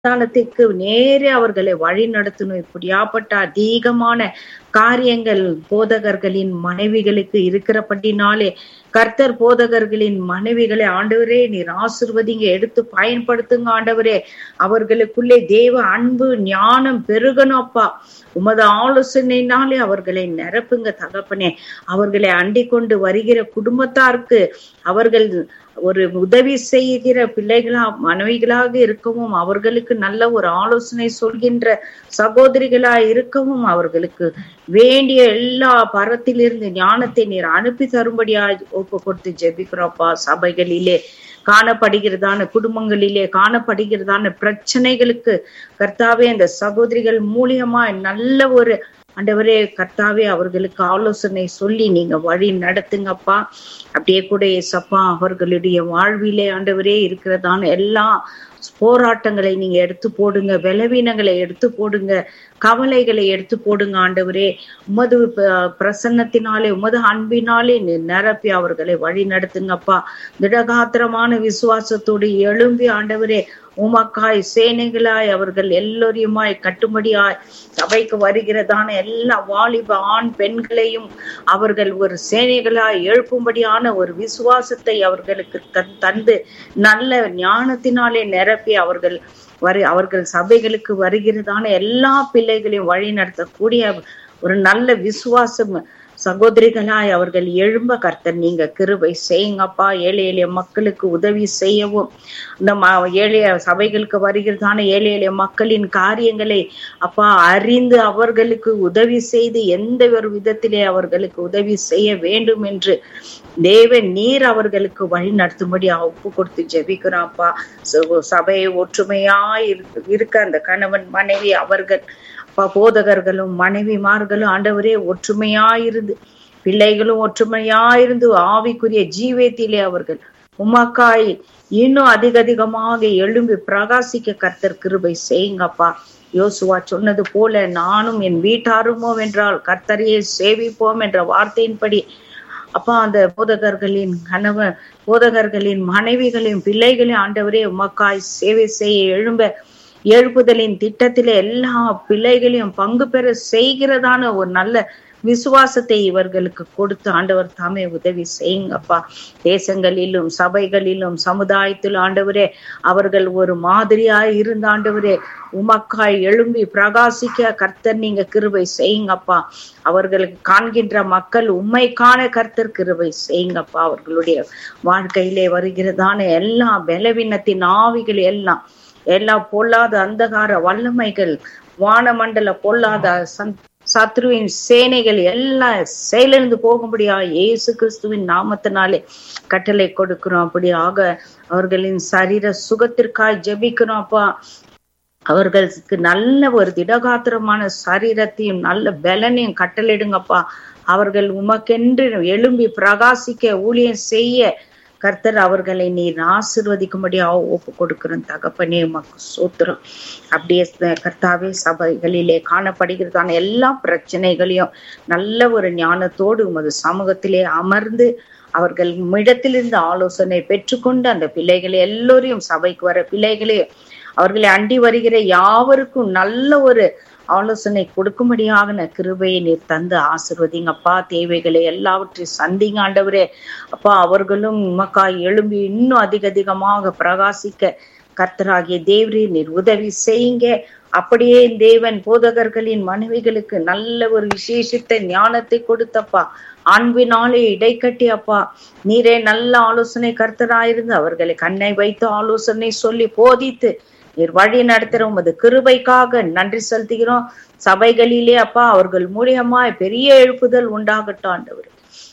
சமாதானத்திற்கு நேரே அவர்களை வழி நடத்தணும் இப்படியாப்பட்ட அதிகமான காரியங்கள் போதகர்களின் மனைவிகளுக்கு இருக்கிறபடினாலே கர்த்தர் போதகர்களின் மனைவிகளை ஆண்டவரே நீர் ஆசிர்வதிங்க எடுத்து பயன்படுத்துங்க ஆண்டவரே அவர்களுக்குள்ளே தேவ அன்பு ஞானம் பெருகணும் அப்பா உமது ஆலோசனையினாலே அவர்களை நிரப்புங்க தகப்பனே அவர்களை அண்டிக் கொண்டு வருகிற குடும்பத்தாருக்கு அவர்கள் ஒரு உதவி செய்கிற பிள்ளைகளா மனைவிகளாக இருக்கவும் அவர்களுக்கு நல்ல ஒரு ஆலோசனை சொல்கின்ற சகோதரிகளா இருக்கவும் அவர்களுக்கு வேண்டிய எல்லா பரத்திலிருந்து ஞானத்தை நீர் அனுப்பி தரும்படியா ஒப்பு கொடுத்து ஜெபிக்கிறோப்பா சபைகளிலே காணப்படுகிறதான குடும்பங்களிலே காணப்படுகிறதான பிரச்சனைகளுக்கு கர்த்தாவே அந்த சகோதரிகள் மூலியமா நல்ல ஒரு ஆண்டவரே கர்த்தாவே அவர்களுக்கு ஆலோசனை சொல்லி நீங்க வழி நடத்துங்கப்பா அப்படியே கூட ஏசப்பா அவர்களுடைய வாழ்விலே ஆண்டவரே இருக்கிறதான எல்லா போராட்டங்களை நீங்க எடுத்து போடுங்க பலவீனங்களை எடுத்து போடுங்க கவலைகளை எடுத்து போடுங்க ஆண்டவரே உமது பிரசன்னத்தினாலே உமது அன்பினாலே நிரப்பி அவர்களை வழி நடத்துங்கப்பா திடகாத்திரமான விசுவாசத்தோடு எழும்பி ஆண்டவரே உமக்காய் சேனைகளாய் அவர்கள் எல்லோரையுமாய் கட்டுமடியாய் சபைக்கு வருகிறதான எல்லா வாலிப ஆண் பெண்களையும் அவர்கள் ஒரு சேனைகளாய் எழுப்பும்படியான ஒரு விசுவாசத்தை அவர்களுக்கு தந்து நல்ல ஞானத்தினாலே நிரப்பி அவர்கள் வரு அவர்கள் சபைகளுக்கு வருகிறதான எல்லா பிள்ளைகளையும் வழி நடத்தக்கூடிய ஒரு நல்ல விசுவாசம் சகோதரிகளாய் அவர்கள் எழும்ப கர்த்தர் நீங்க கிருபை செய்யுங்கப்பா ஏழை எளிய மக்களுக்கு உதவி செய்யவும் இந்த ஏழைய சபைகளுக்கு வருகிறதான ஏழை எளிய மக்களின் காரியங்களை அப்பா அறிந்து அவர்களுக்கு உதவி செய்து எந்த ஒரு விதத்திலே அவர்களுக்கு உதவி செய்ய வேண்டும் என்று தேவன் நீர் அவர்களுக்கு வழி நடத்தும்படி ஒப்பு கொடுத்து ஜெபிக்கிறாப்பா சபை ஒற்றுமையா இருக்க அந்த கணவன் மனைவி அவர்கள் போதகர்களும் மனைவிமார்களும் ஆண்டவரே ஒற்றுமையாயிருந்து பிள்ளைகளும் ஒற்றுமையாயிருந்து ஆவிக்குரிய ஜீவியத்திலே அவர்கள் உமக்காய் இன்னும் அதிக அதிகமாக எழும்பி பிரகாசிக்க கர்த்தர் கிருபை செய்யுங்கப்பா யோசுவா சொன்னது போல நானும் என் வீட்டாருமோ என்றால் கர்த்தரையே சேவிப்போம் என்ற வார்த்தையின்படி அப்பா அந்த போதகர்களின் கணவன் போதகர்களின் மனைவிகளையும் பிள்ளைகளையும் ஆண்டவரே உமக்காய் சேவை செய்ய எழும்ப எழுப்புதலின் திட்டத்திலே எல்லா பிள்ளைகளையும் பங்கு பெற செய்கிறதான ஒரு நல்ல விசுவாசத்தை இவர்களுக்கு கொடுத்து ஆண்டவர் தாமே உதவி செய்யுங்கப்பா தேசங்களிலும் சபைகளிலும் சமுதாயத்தில் ஆண்டவரே அவர்கள் ஒரு மாதிரியாய் இருந்த ஆண்டவரே உமக்காய் எழும்பி பிரகாசிக்க கர்த்தர் நீங்க கிருபை செய்யுங்கப்பா அவர்களுக்கு காண்கின்ற மக்கள் உண்மை காண கர்த்தர் கிருபை செய்யுங்கப்பா அவர்களுடைய வாழ்க்கையிலே வருகிறதான எல்லா பலவீனத்தின் ஆவிகள் எல்லாம் எல்லா பொல்லாத அந்தகார வல்லமைகள் வானமண்டல பொல்லாத சத்ருவின் சேனைகள் எல்லாம் செயலிழந்து போகும்படியா இயேசு கிறிஸ்துவின் நாமத்தினாலே கட்டளை கொடுக்கிறோம் அப்படியாக அவர்களின் சரீர சுகத்திற்காய் ஜெபிக்கிறோம் அப்பா அவர்களுக்கு நல்ல ஒரு திடகாத்திரமான சரீரத்தையும் நல்ல பலனையும் கட்டளையிடுங்கப்பா அவர்கள் உமக்கென்று எழும்பி பிரகாசிக்க ஊழியம் செய்ய கர்த்தர் அவர்களை நீர் ஆசிர்வதிக்கும்படியா ஒப்பு கொடுக்கிறோம் தகப்பனே உமக்கு சூத்திரம் அப்படியே கர்த்தாவே சபைகளிலே காணப்படுகிறதான எல்லா பிரச்சனைகளையும் நல்ல ஒரு ஞானத்தோடு உமது சமூகத்திலே அமர்ந்து அவர்கள் இடத்திலிருந்து ஆலோசனை பெற்றுக்கொண்டு அந்த பிள்ளைகளை எல்லோரையும் சபைக்கு வர பிள்ளைகளையும் அவர்களை அண்டி வருகிற யாவருக்கும் நல்ல ஒரு ஆலோசனை கொடுக்கும்படியாக கிருபையை நீர் தந்து ஆசிர்வதிங்கப்பா தேவைகளை எல்லாவற்றையும் சந்திங்க ஆண்டவரே அப்பா அவர்களும் உமக்காய் எழும்பி இன்னும் அதிக அதிகமாக பிரகாசிக்க கர்த்தராகிய தேவரே நீர் உதவி செய்யுங்க அப்படியே தேவன் போதகர்களின் மனைவிகளுக்கு நல்ல ஒரு விசேஷித்த ஞானத்தை கொடுத்தப்பா அன்பினாலே இடைக்கட்டி அப்பா நீரே நல்ல ஆலோசனை கர்த்தராயிருந்து அவர்களை கண்ணை வைத்து ஆலோசனை சொல்லி போதித்து நீர் வழி நடத்துற உமது கிருபைக்காக நன்றி செலுத்துகிறோம் சபைகளிலே அப்பா அவர்கள் மூலியமாய் பெரிய எழுப்புதல் உண்டாகட்டும் ஆண்டவர்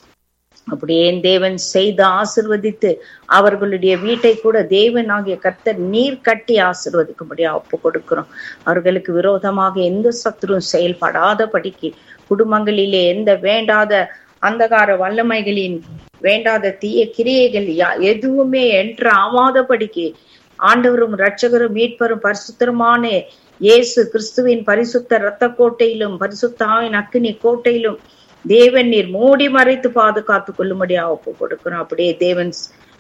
அப்படியே தேவன் செய்து ஆசிர்வதித்து அவர்களுடைய வீட்டை கூட தேவன் ஆகிய கர்த்தர் நீர் கட்டி ஆசிர்வதிக்கும்படியா ஒப்பு கொடுக்கிறோம் அவர்களுக்கு விரோதமாக எந்த சத்துரும் செயல்படாதபடிக்கு குடும்பங்களிலே எந்த வேண்டாத அந்தகார வல்லமைகளின் வேண்டாத தீய கிரியைகள் எதுவுமே என்று ஆவாதபடிக்கு ஆண்டவரும் இரட்சகரும் மீட்பரும் பரிசுத்தருமான இயேசு கிறிஸ்துவின் பரிசுத்த இரத்த கோட்டையிலும் பரிசுத்தாவின் அக்கினி கோட்டையிலும் தேவன் நீர் மூடி மறைத்து பாதுகாத்து கொள்ளும்படியா ஒப்பு கொடுக்கிறோம் அப்படியே தேவன்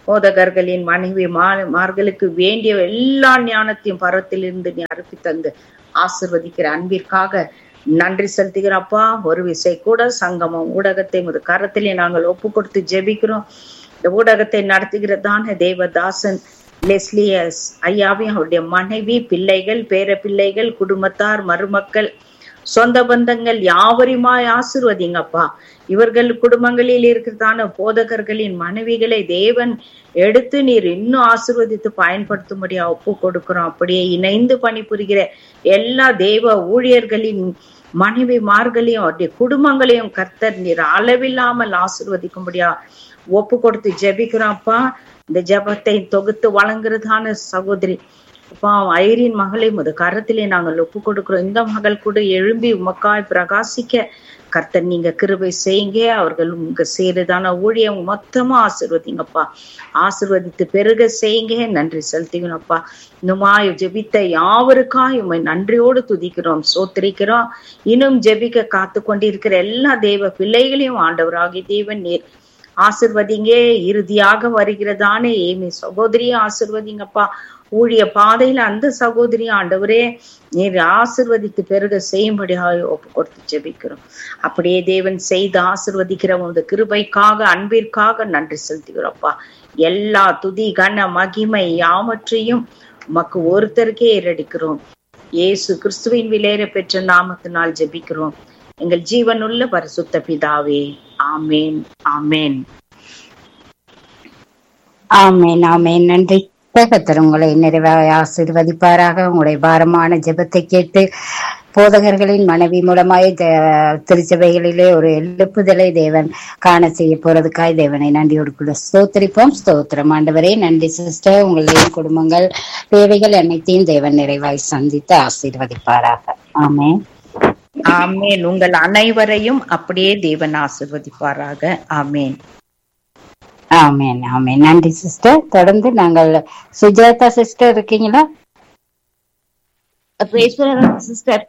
போதகர்களின் மனைவி மார்களுக்கு வேண்டிய எல்லா ஞானத்தையும் பரத்திலிருந்து நீ அறுப்பி தந்து ஆசிர்வதிக்கிற அன்பிற்காக நன்றி செலுத்துகிறப்பா ஒரு விசை கூட சங்கமம் ஊடகத்தை முது கரத்திலே நாங்கள் ஒப்பு கொடுத்து ஜெபிக்கிறோம் இந்த ஊடகத்தை நடத்துகிறதான தேவதாசன் லெஸ்லியஸ் ஐயாவையும் அவருடைய மனைவி பிள்ளைகள் பேர பிள்ளைகள் குடும்பத்தார் மருமக்கள் சொந்த பந்தங்கள் யாவரையுமாய் ஆசிர்வதிங்கப்பா இவர்கள் குடும்பங்களில் இருக்கிறதான போதகர்களின் மனைவிகளை தேவன் எடுத்து நீர் இன்னும் ஆசிர்வதித்து பயன்படுத்தும்படியா ஒப்பு கொடுக்கிறோம் அப்படியே இணைந்து பணிபுரிகிற எல்லா தேவ ஊழியர்களின் மனைவிமார்களையும் அவருடைய குடும்பங்களையும் கர்த்தர் நீர் அளவில்லாமல் ஆசிர்வதிக்கும்படியா ஒப்பு கொடுத்து ஜெபிக்கிறோம்ப்பா இந்த ஜபத்தை தொகுத்து வழங்குறதான சகோதரி அப்பா ஐரின் மகளை முத கரத்திலே நாங்கள் ஒப்பு கொடுக்கிறோம் இந்த மகள் கூட எழும்பி உமக்காய் பிரகாசிக்க கர்த்தர் நீங்க கிருபை செய்யுங்க அவர்கள் உங்க சேருதான ஊழியம் மொத்தமா ஆசிர்வதிங்கப்பா ஆசிர்வதித்து பெருக செய்யுங்க நன்றி செலுத்திக்கணும்ப்பா இன்னுமாய் ஜெபித்த யாவருக்காய் உண்மை நன்றியோடு துதிக்கிறோம் சோத்திரிக்கிறோம் இன்னும் ஜெபிக்க காத்து கொண்டிருக்கிற எல்லா தெய்வ பிள்ளைகளையும் ஆண்டவராகி தேவன் நீர் ஆசிர்வதிங்க இறுதியாக வருகிறதானே ஏமி சகோதரியும் ஆசிர்வதிங்கப்பா ஊழிய பாதையில அந்த சகோதரி ஆண்டவரே நீர் ஆசிர்வதித்து பெருக செய்யும்படியாக ஒப்பு கொடுத்து ஜெபிக்கிறோம் அப்படியே தேவன் செய்து ஆசிர்வதிக்கிற உங்க கிருபைக்காக அன்பிற்காக நன்றி செலுத்துகிறோம்ப்பா எல்லா துதி கன மகிமை யாவற்றையும் உமக்கு ஒருத்தருக்கே ஏறடிக்கிறோம் இயேசு கிறிஸ்துவின் விலையேற பெற்ற நாமத்தினால் ஜெபிக்கிறோம் எங்கள் ஜீவனுள்ள பரிசுத்த பிதாவே ஆமேன் ஆமேன் ஆமேன் ஆமேன் நன்றி கத்தர் உங்களை நிறைவாக ஆசீர்வதிப்பாராக உங்களுடைய பாரமான ஜெபத்தை கேட்டு போதகர்களின் மனைவி மூலமாய் திருச்சபைகளிலே ஒரு எழுப்புதலை தேவன் காண செய்ய போறதுக்காய் தேவனை நன்றியோடு கூட ஸ்தோத்திரிப்போம் ஸ்தோத்திரம் ஆண்டவரே நன்றி சிஸ்டர் உங்களுடைய குடும்பங்கள் தேவைகள் அனைத்தையும் தேவன் நிறைவாய் சந்தித்து ஆசீர்வதிப்பாராக ஆமேன் ஆமேன் உங்கள் அனைவரையும் அப்படியே தேவன் ஆசிர்வதிப்பாராக ஆமேன் ஆமேன் ஆமேன் நன்றி சிஸ்டர் தொடர்ந்து நாங்கள் சுஜாதா சிஸ்டர் இருக்கீங்களா sister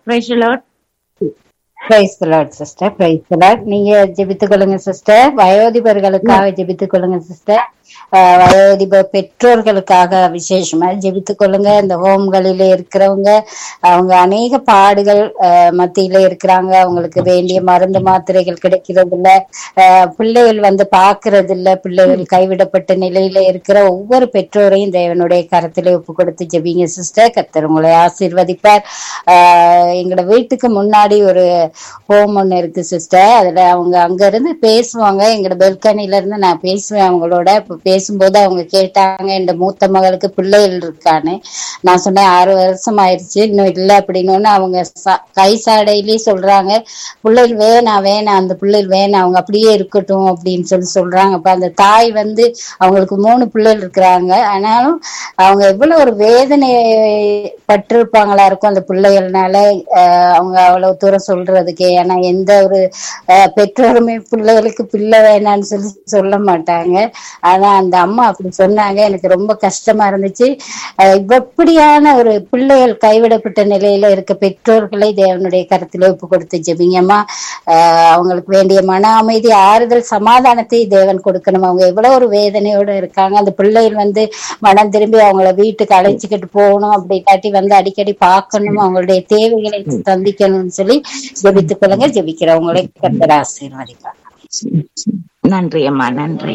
praise lord sister praise lord நீங்க ஜெபித்துக் கொள்ளுங்க சிஸ்டர் வயோதிபர்களுக்காக ஜெபித்துக் கொள்ளுங்க சிஸ்டர் வயோதிப பெற்றோர்களுக்காக விசேஷமா ஜெபித்துக் கொள்ளுங்க இந்த ஹோம்களிலே இருக்கிறவங்க அவங்க அநேக பாடுகள் மத்தியில இருக்கிறாங்க அவங்களுக்கு வேண்டிய மருந்து மாத்திரைகள் கிடைக்கிறது இல்ல பிள்ளைகள் வந்து பாக்குறது இல்ல பிள்ளைகள் கைவிடப்பட்ட நிலையில இருக்கிற ஒவ்வொரு பெற்றோரையும் தேவனுடைய கரத்திலே ஒப்பு கொடுத்து ஜெபிங்க சிஸ்டர் கத்தர் உங்களை ஆசீர்வதிப்பார் ஆஹ் எங்களோட வீட்டுக்கு முன்னாடி ஒரு ஹோம் ஒண்ணு இருக்கு சிஸ்டர் அதுல அவங்க அங்க இருந்து பேசுவாங்க எங்களோட பெல்கனில இருந்து நான் பேசுவேன் அவங்களோட இப்ப பேசும்போது அவங்க கேட்டாங்க என் மூத்த மகளுக்கு பிள்ளைகள் இருக்கான்னு நான் சொன்னேன் ஆறு வருஷம் ஆயிடுச்சு இன்னும் இல்லை அப்படின்னு அவங்க கை சாடையிலேயே சொல்றாங்க பிள்ளைகள் வேணாம் வேணாம் அந்த பிள்ளைகள் வேணாம் அவங்க அப்படியே இருக்கட்டும் அப்படின்னு சொல்லி சொல்றாங்க அப்ப அந்த தாய் வந்து அவங்களுக்கு மூணு பிள்ளைகள் இருக்கிறாங்க ஆனாலும் அவங்க எவ்வளவு ஒரு வேதனை பட்டிருப்பாங்களா இருக்கும் அந்த பிள்ளைகள்னால அவங்க அவ்வளவு தூரம் சொல்றதுக்கு ஏன்னா எந்த ஒரு பெற்றோருமே பிள்ளைகளுக்கு பிள்ளை வேணான்னு சொல்லி சொல்ல மாட்டாங்க ஆனா அந்த அம்மா அப்படி சொன்னாங்க எனக்கு ரொம்ப கஷ்டமா இருந்துச்சு இப்படியான ஒரு பிள்ளைகள் கைவிடப்பட்ட நிலையில இருக்க பெற்றோர்களை தேவனுடைய கருத்துல ஒப்பு கொடுத்து ஜெபிங்கம்மா அவங்களுக்கு வேண்டிய மன அமைதி ஆறுதல் சமாதானத்தை தேவன் கொடுக்கணும் அவங்க எவ்வளவு ஒரு வேதனையோட இருக்காங்க அந்த பிள்ளைகள் வந்து மனம் திரும்பி அவங்கள வீட்டுக்கு அழைச்சிக்கிட்டு போகணும் அப்படி காட்டி வந்து அடிக்கடி பார்க்கணும் அவங்களுடைய தேவைகளை சந்திக்கணும்னு சொல்லி ஜெபித்துக் கொள்ளுங்க ஜெபிக்கிறவங்களை கத்தர் ஆசீர்வதிப்பாங்க நன்றி அம்மா நன்றி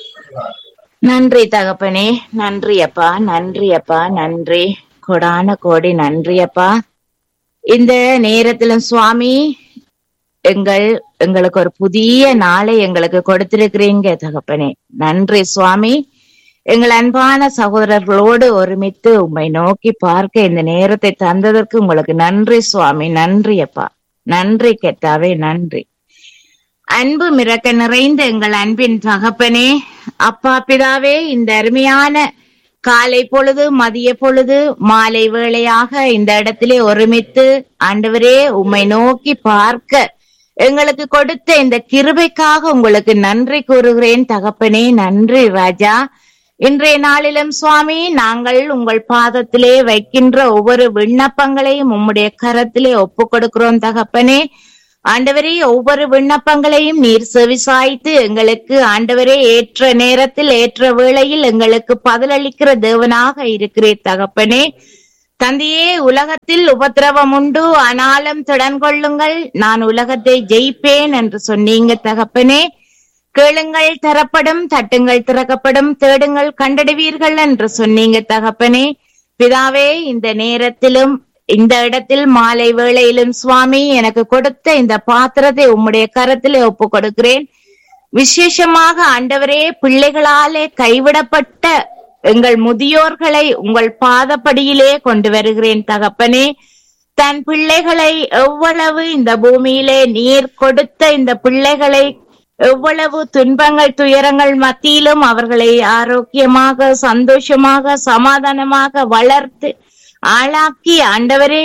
நன்றி தகப்பனே நன்றி அப்பா நன்றி அப்பா நன்றி கொடான கோடி நன்றி அப்பா இந்த நேரத்துல சுவாமி எங்கள் எங்களுக்கு ஒரு புதிய நாளை எங்களுக்கு கொடுத்திருக்கிறீங்க தகப்பனே நன்றி சுவாமி எங்கள் அன்பான சகோதரர்களோடு ஒருமித்து உம்மை நோக்கி பார்க்க இந்த நேரத்தை தந்ததற்கு உங்களுக்கு நன்றி சுவாமி நன்றி அப்பா நன்றி கெட்டாவே நன்றி அன்பு மிரக்க நிறைந்த எங்கள் அன்பின் தகப்பனே அப்பா பிதாவே இந்த அருமையான காலை பொழுது மதிய பொழுது மாலை வேளையாக இந்த இடத்திலே ஒருமித்து ஆண்டவரே உம்மை நோக்கி பார்க்க எங்களுக்கு கொடுத்த இந்த கிருபைக்காக உங்களுக்கு நன்றி கூறுகிறேன் தகப்பனே நன்றி ராஜா இன்றைய நாளிலும் சுவாமி நாங்கள் உங்கள் பாதத்திலே வைக்கின்ற ஒவ்வொரு விண்ணப்பங்களையும் உம்முடைய கரத்திலே ஒப்பு கொடுக்கிறோம் தகப்பனே ஆண்டவரே ஒவ்வொரு விண்ணப்பங்களையும் நீர் செவிசாய்த்து எங்களுக்கு ஆண்டவரே ஏற்ற நேரத்தில் ஏற்ற வேளையில் எங்களுக்கு பதிலளிக்கிற தேவனாக இருக்கிறீர் தகப்பனே தந்தையே உலகத்தில் உபத்திரவம் உண்டு ஆனாலும் திடன் கொள்ளுங்கள் நான் உலகத்தை ஜெயிப்பேன் என்று சொன்னீங்க தகப்பனே கேளுங்கள் தரப்படும் தட்டுங்கள் திறக்கப்படும் தேடுங்கள் கண்டடைவீர்கள் என்று சொன்னீங்க தகப்பனே பிதாவே இந்த நேரத்திலும் இந்த இடத்தில் மாலை வேளையிலும் சுவாமி எனக்கு கொடுத்த இந்த பாத்திரத்தை உம்முடைய கரத்திலே ஒப்பு கொடுக்கிறேன் விசேஷமாக ஆண்டவரே பிள்ளைகளாலே கைவிடப்பட்ட எங்கள் முதியோர்களை உங்கள் பாதப்படியிலே கொண்டு வருகிறேன் தகப்பனே தன் பிள்ளைகளை எவ்வளவு இந்த பூமியிலே நீர் கொடுத்த இந்த பிள்ளைகளை எவ்வளவு துன்பங்கள் துயரங்கள் மத்தியிலும் அவர்களை ஆரோக்கியமாக சந்தோஷமாக சமாதானமாக வளர்த்து ஆளாக்கி ஆண்டவரே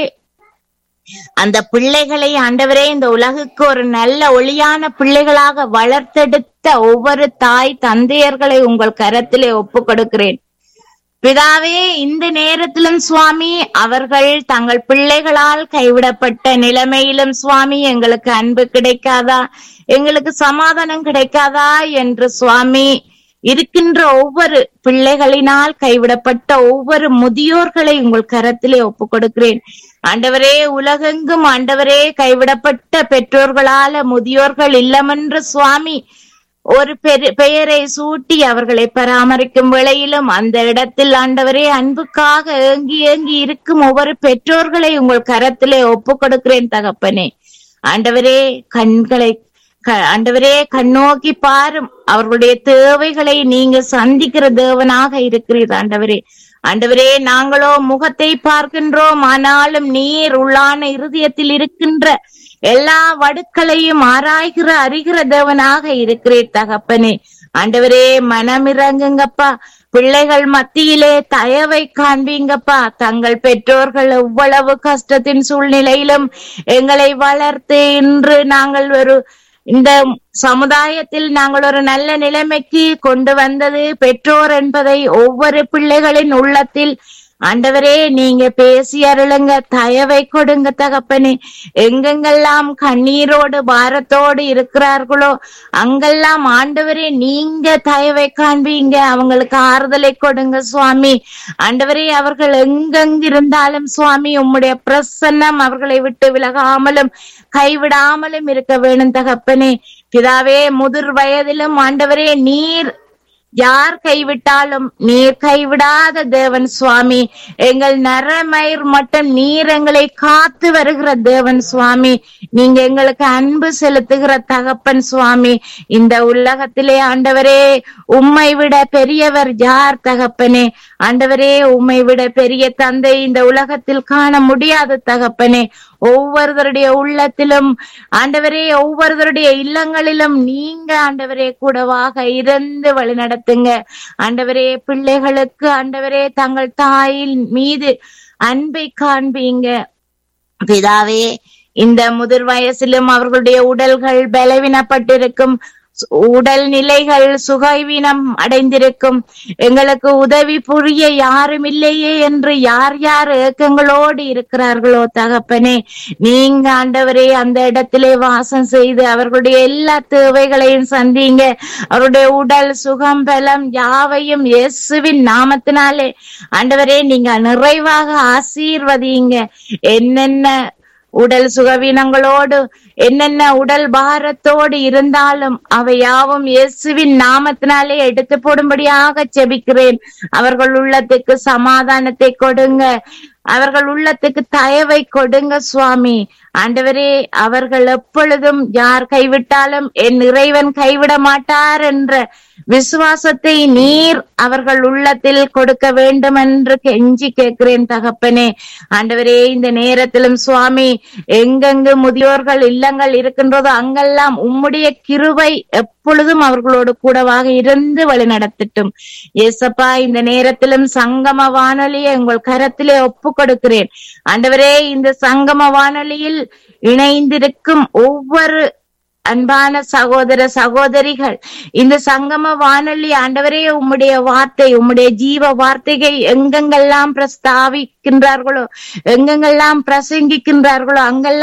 அந்த பிள்ளைகளை ஆண்டவரே இந்த உலகுக்கு ஒரு நல்ல ஒளியான பிள்ளைகளாக வளர்த்தெடுத்த ஒவ்வொரு தாய் தந்தையர்களை உங்கள் கரத்திலே ஒப்பு கொடுக்கிறேன் பிதாவே இந்த நேரத்திலும் சுவாமி அவர்கள் தங்கள் பிள்ளைகளால் கைவிடப்பட்ட நிலைமையிலும் சுவாமி எங்களுக்கு அன்பு கிடைக்காதா எங்களுக்கு சமாதானம் கிடைக்காதா என்று சுவாமி இருக்கின்ற ஒவ்வொரு பிள்ளைகளினால் கைவிடப்பட்ட ஒவ்வொரு முதியோர்களை உங்கள் கரத்திலே ஒப்பு கொடுக்கிறேன் ஆண்டவரே உலகெங்கும் ஆண்டவரே கைவிடப்பட்ட பெற்றோர்களால முதியோர்கள் இல்லமென்று சுவாமி ஒரு பெரு பெயரை சூட்டி அவர்களை பராமரிக்கும் வேளையிலும் அந்த இடத்தில் ஆண்டவரே அன்புக்காக ஏங்கி ஏங்கி இருக்கும் ஒவ்வொரு பெற்றோர்களை உங்கள் கரத்திலே ஒப்பு கொடுக்கிறேன் தகப்பனே ஆண்டவரே கண்களை க- ஆண்டவரே கண்ணோக்கி பாரும் அவர்களுடைய தேவைகளை நீங்க சந்திக்கிற தேவனாக இருக்கிறீர் ஆண்டவரே ஆண்டவரே நாங்களோ முகத்தை பார்க்கின்றோம் ஆனாலும் நீர் உள்ளான இருதயத்தில் இருக்கின்ற எல்லா வடுக்களையும் ஆராய்கிற அறிகிற தேவனாக இருக்கிறீர் தகப்பனே ஆண்டவரே மனமிறங்குங்கப்பா பிள்ளைகள் மத்தியிலே தயவை காண்பீங்கப்பா தங்கள் பெற்றோர்கள் எவ்வளவு கஷ்டத்தின் சூழ்நிலையிலும் எங்களை வளர்த்து இன்று நாங்கள் ஒரு இந்த சமுதாயத்தில் நாங்கள் ஒரு நல்ல நிலைமைக்கு கொண்டு வந்தது பெற்றோர் என்பதை ஒவ்வொரு பிள்ளைகளின் உள்ளத்தில் ஆண்டவரே நீங்க பேசி அருளுங்க தயவை கொடுங்க தகப்பனே எங்கெங்கெல்லாம் கண்ணீரோடு பாரத்தோடு இருக்கிறார்களோ அங்கெல்லாம் ஆண்டவரே நீங்க தயவை காண்பீங்க அவங்களுக்கு ஆறுதலை கொடுங்க சுவாமி ஆண்டவரே அவர்கள் எங்கெங்க இருந்தாலும் சுவாமி உம்முடைய பிரசன்னம் அவர்களை விட்டு விலகாமலும் கைவிடாமலும் இருக்க வேணும் தகப்பனே பிதாவே முதிர் வயதிலும் ஆண்டவரே நீர் யார் கைவிட்டாலும் நீர் கைவிடாத தேவன் சுவாமி எங்கள் நரமயிர் மட்டும் நீர் எங்களை காத்து வருகிற தேவன் சுவாமி நீங்க எங்களுக்கு அன்பு செலுத்துகிற தகப்பன் சுவாமி இந்த உலகத்திலே ஆண்டவரே உம்மை விட பெரியவர் யார் தகப்பனே ஆண்டவரே உம்மை விட பெரிய தந்தை இந்த உலகத்தில் காண முடியாத தகப்பனே ஒவ்வொருவருடைய உள்ளத்திலும் ஆண்டவரே ஒவ்வொருவருடைய இல்லங்களிலும் நீங்க ஆண்டவரே கூடவாக இருந்து வழி நடத்துங்க ஆண்டவரே பிள்ளைகளுக்கு ஆண்டவரே தங்கள் தாயின் மீது அன்பை காண்பீங்க பிதாவே இந்த முதிர் வயசிலும் அவர்களுடைய உடல்கள் பலவீனப்பட்டிருக்கும் சு- உடல் நிலைகள் சுகைவீனம் அடைந்திருக்கும் எங்களுக்கு உதவி புரிய யாரும் இல்லையே என்று யார் யார் ஏக்கங்களோடு இருக்கிறார்களோ தகப்பனே நீங்க ஆண்டவரே அந்த இடத்திலே வாசம் செய்து அவர்களுடைய எல்லா தேவைகளையும் சந்திங்க அவருடைய உடல் சுகம் பலம் யாவையும் இயேசுவின் நாமத்தினாலே ஆண்டவரே நீங்க நிறைவாக ஆசீர்வதிங்க என்னென்ன உடல் சுகவீனங்களோடு என்னென்ன உடல் பாரத்தோடு இருந்தாலும் அவை யாவும் இயேசுவின் நாமத்தினாலே எடுத்து போடும்படியாக செபிக்கிறேன் அவர்கள் உள்ளத்துக்கு சமாதானத்தை கொடுங்க அவர்கள் உள்ளத்துக்கு தயவை கொடுங்க சுவாமி ஆண்டவரே அவர்கள் எப்பொழுதும் யார் கைவிட்டாலும் என் இறைவன் கைவிட மாட்டார் என்ற விசுவாசத்தை நீர் அவர்கள் உள்ளத்தில் கொடுக்க வேண்டும் என்று கெஞ்சி கேட்கிறேன் தகப்பனே ஆண்டவரே இந்த நேரத்திலும் சுவாமி எங்கெங்கு முதியோர்கள் இல்லங்கள் இருக்கின்றதோ அங்கெல்லாம் உம்முடைய கிருபை எப்பொழுதும் அவர்களோடு கூடவாக இருந்து வழி நடத்தட்டும் ஏசப்பா இந்த நேரத்திலும் சங்கம வானொலியை உங்கள் கரத்திலே ஒப்பு கொடுக்கிறேன் ஆண்டவரே இந்த சங்கம வானொலியில் இணைந்திருக்கும் ஒவ்வொரு அன்பான சகோதர சகோதரிகள் இந்த சங்கம வானொலி ஆண்டவரே உம்முடைய வார்த்தை உம்முடைய ஜீவ வார்த்தையை எங்கெங்கெல்லாம் பிரஸ்தாவிக்கின்றார்களோ எங்கெங்கெல்லாம் பிரசங்கிக்கின்றார்களோ அங்கெல்லாம்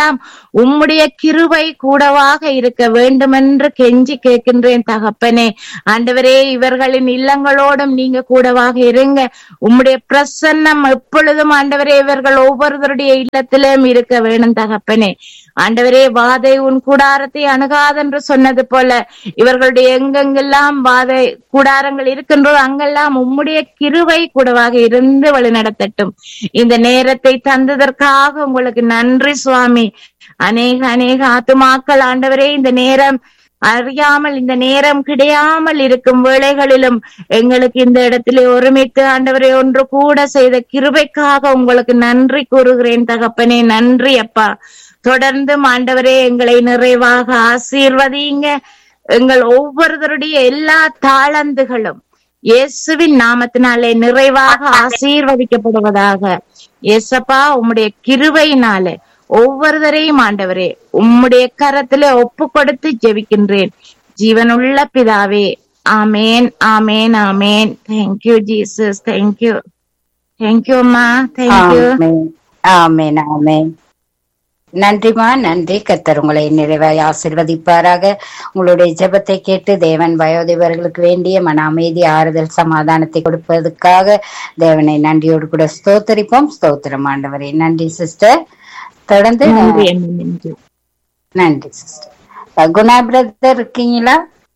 உம்முடைய கிருபை கூடவாக இருக்க வேண்டுமென்று கெஞ்சி கேட்கின்றேன் தகப்பனே ஆண்டவரே இவர்களின் இல்லங்களோடும் நீங்க கூடவாக இருங்க உம்முடைய பிரசன்னம் எப்பொழுதும் ஆண்டவரே இவர்கள் ஒவ்வொருவருடைய இல்லத்திலும் இருக்க வேணும் தகப்பனே ஆண்டவரே வாதை உன் கூடாரத்தை அணுகாதென்று சொன்னது போல இவர்களுடைய எங்கெங்கெல்லாம் வாதை கூடாரங்கள் இருக்கின்றோ அங்கெல்லாம் உம்முடைய கிருவை கூடவாக இருந்து வழிநடத்தட்டும் இந்த நேரத்தை தந்ததற்காக உங்களுக்கு நன்றி சுவாமி அநேக அநேக ஆத்துமாக்கள் ஆண்டவரே இந்த நேரம் அறியாமல் இந்த நேரம் கிடையாமல் இருக்கும் வேளைகளிலும் எங்களுக்கு இந்த இடத்திலே ஒருமித்து ஆண்டவரை ஒன்று கூட செய்த கிருபைக்காக உங்களுக்கு நன்றி கூறுகிறேன் தகப்பனே நன்றி அப்பா தொடர்ந்து ஆண்டவரே எங்களை நிறைவாக ஆசீர்வதிங்க எங்கள் ஒவ்வொருவருடைய எல்லா தாளந்துகளும் இயேசுவின் நாமத்தினாலே நிறைவாக ஆசீர்வதிக்கப்படுவதாக இயேசப்பா உம்முடைய கிருபையினாலே ஒவ்வொருவரையும் ஆண்டவரே உம்முடைய கரத்திலே ஒப்பு கொடுத்து ஜெபிக்கின்றேன் ஜீவனுள்ள பிதாவே ஆமேன் ஆமேன் ஆமேன் தேங்க்யூ ஜீசஸ் தேங்க்யூ தேங்க்யூ அம்மா தேங்க்யூ ஆமென் ஆமென் ஆமென் நன்றிமா நன்றி கத்தர் உங்களை நிறைவாய் ஆசிர்வதிப்பாராக உங்களுடைய ஜெபத்தை கேட்டு தேவன் வயோதிபர்களுக்கு வேண்டிய மன அமைதி ஆறுதல் சமாதானத்தை கொடுப்பதற்காக தேவனை நன்றியோடு கூட ஸ்தோத்தரிப்போம் ஸ்தோத்திரம் ஆண்டவரே நன்றி சிஸ்டர் தொடர்ந்து நன்றி அம்மா நன்றி நன்றி சிஸ்டர் குணா பிரதர் இருக்கீங்களா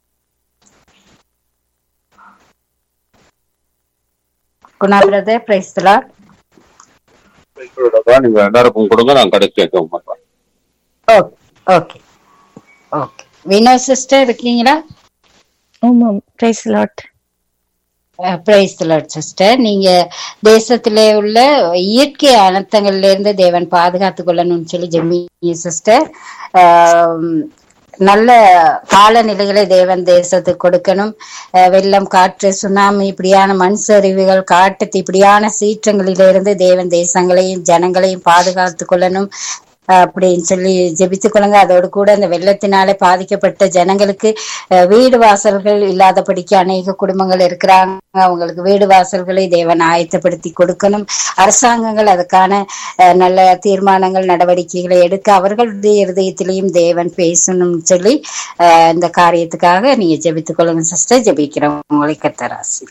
குணா பிரதர் பிரைஸ்தலா உங்களோட நீங்க எல்லாருக்கும் கொடுங்க நான் கடைசி கேட்க மாட்டேன் okay okay okay Vino sister இருக்கீங்களா ஆமாம் பிரைஸ் லாட் பிரைஸ் சிஸ்டர் நீங்க தேசத்திலே உள்ள இயற்கை அனர்த்தங்கள்ல இருந்து தேவன் பாதுகாத்து கொள்ளணும்னு சொல்லி ஜெமி சிஸ்டர் நல்ல காலநிலைகளை தேவன் தேசத்துக்கு கொடுக்கணும் அஹ் வெள்ளம் காற்று சுனாமி இப்படியான மண் சரிவுகள் காட்டு இப்படியான சீற்றங்களிலிருந்து தேவன் தேசங்களையும் ஜனங்களையும் பாதுகாத்து கொள்ளணும் அஹ் அப்படின்னு சொல்லி ஜெபித்துக் கொள்ளுங்க அதோடு கூட அந்த வெள்ளத்தினாலே பாதிக்கப்பட்ட ஜனங்களுக்கு அஹ் வீடு வாசல்கள் இல்லாதபடிக்கு அநேக குடும்பங்கள் இருக்கிறாங்க அவங்களுக்கு வீடு வாசல்களை தேவன் ஆயத்தப்படுத்தி கொடுக்கணும் அரசாங்கங்கள் அதுக்கான அஹ், நல்ல தீர்மானங்கள் நடவடிக்கைகளை எடுக்க அவர்களுடைய இருதயத்திலையும் தேவன் பேசணும்னு சொல்லி அஹ், இந்த காரியத்துக்காக நீங்க ஜெபித்துக் கொள்ளுங்க சிஸ்டர் ஜெபிக்கிறோம் உங்களை கத்தராசி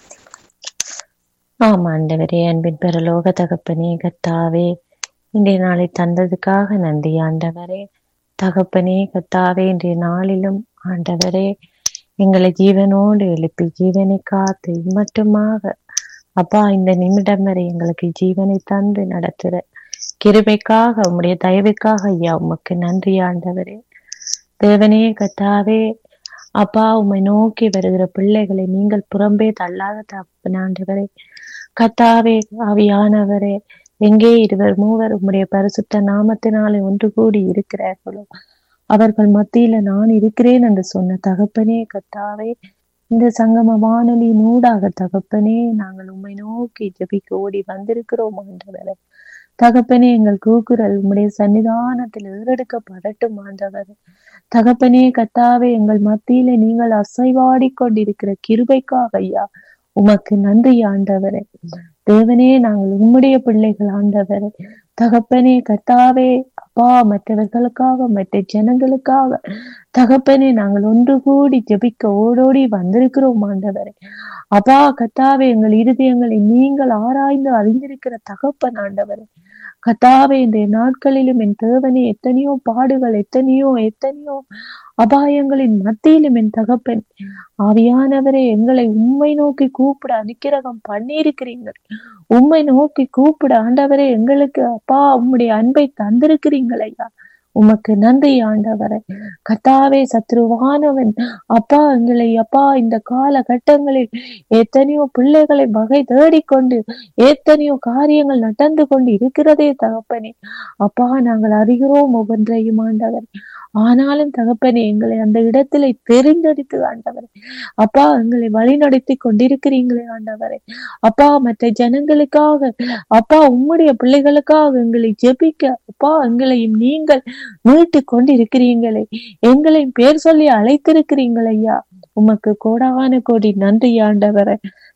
ஆமா ஆண்டவரே அன்பின் பரலோக தகப்பனே கத்தாவே இன்றைய நாளை தந்ததுக்காக நன்றி ஆண்டவரே தகப்பனே கத்தாவே இன்றைய நாளிலும் ஆண்டவரே எங்களை ஜீவனோடு எழுப்பி ஜீவனை காத்து மட்டுமாக அப்பா இந்த நிமிடம் வரை எங்களுக்கு ஜீவனை தந்து நடத்துற கிருபைக்காக உம்முடைய தயவுக்காக ஐயா உமக்கு நன்றி ஆண்டவரே தேவனே கத்தாவே அப்பா உம்மை நோக்கி வருகிற பிள்ளைகளை நீங்கள் புறம்பே தள்ளாத தகப்பனாண்டவரே கத்தாவே ஆவியானவரே எங்கே இருவர் மூவர் உம்முடைய பரிசுத்த நாமத்தினாலே ஒன்று கூடி இருக்கிறார்களோ அவர்கள் மத்தியில நான் இருக்கிறேன் என்று சொன்ன தகப்பனே கத்தாவே இந்த சங்கம வானொலி நூடாக தகப்பனே நாங்கள் உம்மை நோக்கி ஜெபிக்க ஓடி வந்திருக்கிறோம் ஆண்டவரே தகப்பனே எங்கள் கூக்குரல் உம்முடைய சன்னிதானத்தில் ஏறெடுக்கப்படட்டும் ஆண்டவரே தகப்பனே கத்தாவே எங்கள் மத்தியில நீங்கள் அசைவாடி கொண்டிருக்கிற கிருபைக்காக ஐயா உமக்கு நன்றி ஆண்டவரே தேவனே நாங்கள் உம்முடைய பிள்ளைகள் ஆண்டவரே தகப்பனே கத்தாவே அப்பா மற்றவர்களுக்காக மற்ற ஜனங்களுக்காக தகப்பனே நாங்கள் ஒன்று கூடி ஜெபிக்க ஓடோடி வந்திருக்கிறோம் ஆண்டவரே அப்பா கத்தாவே எங்கள் இருதயங்களை நீங்கள் ஆராய்ந்து அறிந்திருக்கிற தகப்பன் ஆண்டவரே கத்தாவே இன்றைய நாட்களிலும் என் தேவனே எத்தனையோ பாடுகள் எத்தனையோ எத்தனையோ அபாயங்களின் மத்தியிலும் என் தகப்பன் ஆவியானவரே எங்களை உண்மை நோக்கி கூப்பிட அனுக்கிரகம் பண்ணியிருக்கிறீர்கள் உண்மை நோக்கி கூப்பிட ஆண்டவரே எங்களுக்கு அப்பா உம்முடைய அன்பை தந்திருக்கிறீங்கள் ஐயா உமக்கு நன்றி ஆண்டவரே கத்தாவே சத்ருவானவன் அப்பா எங்களை அப்பா இந்த காலகட்டங்களில் எத்தனையோ பிள்ளைகளை வகை தேடிக்கொண்டு எத்தனையோ காரியங்கள் நடந்து கொண்டு இருக்கிறதே தகப்பனே அப்பா நாங்கள் அறிகிறோம் ஒவ்வொன்றையும் ஆண்டவர் ஆனாலும் தகப்பனே எங்களை அந்த இடத்திலே தெரிந்தெடுத்து ஆண்டவரே அப்பா எங்களை வழிநடத்தி கொண்டிருக்கிறீங்களே ஆண்டவரே அப்பா மற்ற ஜனங்களுக்காக அப்பா உம்முடைய பிள்ளைகளுக்காக எங்களை ஜெபிக்க அப்பா எங்களையும் நீங்கள் மீட்டு கொண்டிருக்கிறீங்களே எங்களையும் பேர் சொல்லி அழைத்திருக்கிறீங்கள் ஐயா உமக்கு கோடான கோடி நன்றி ஆண்டவரே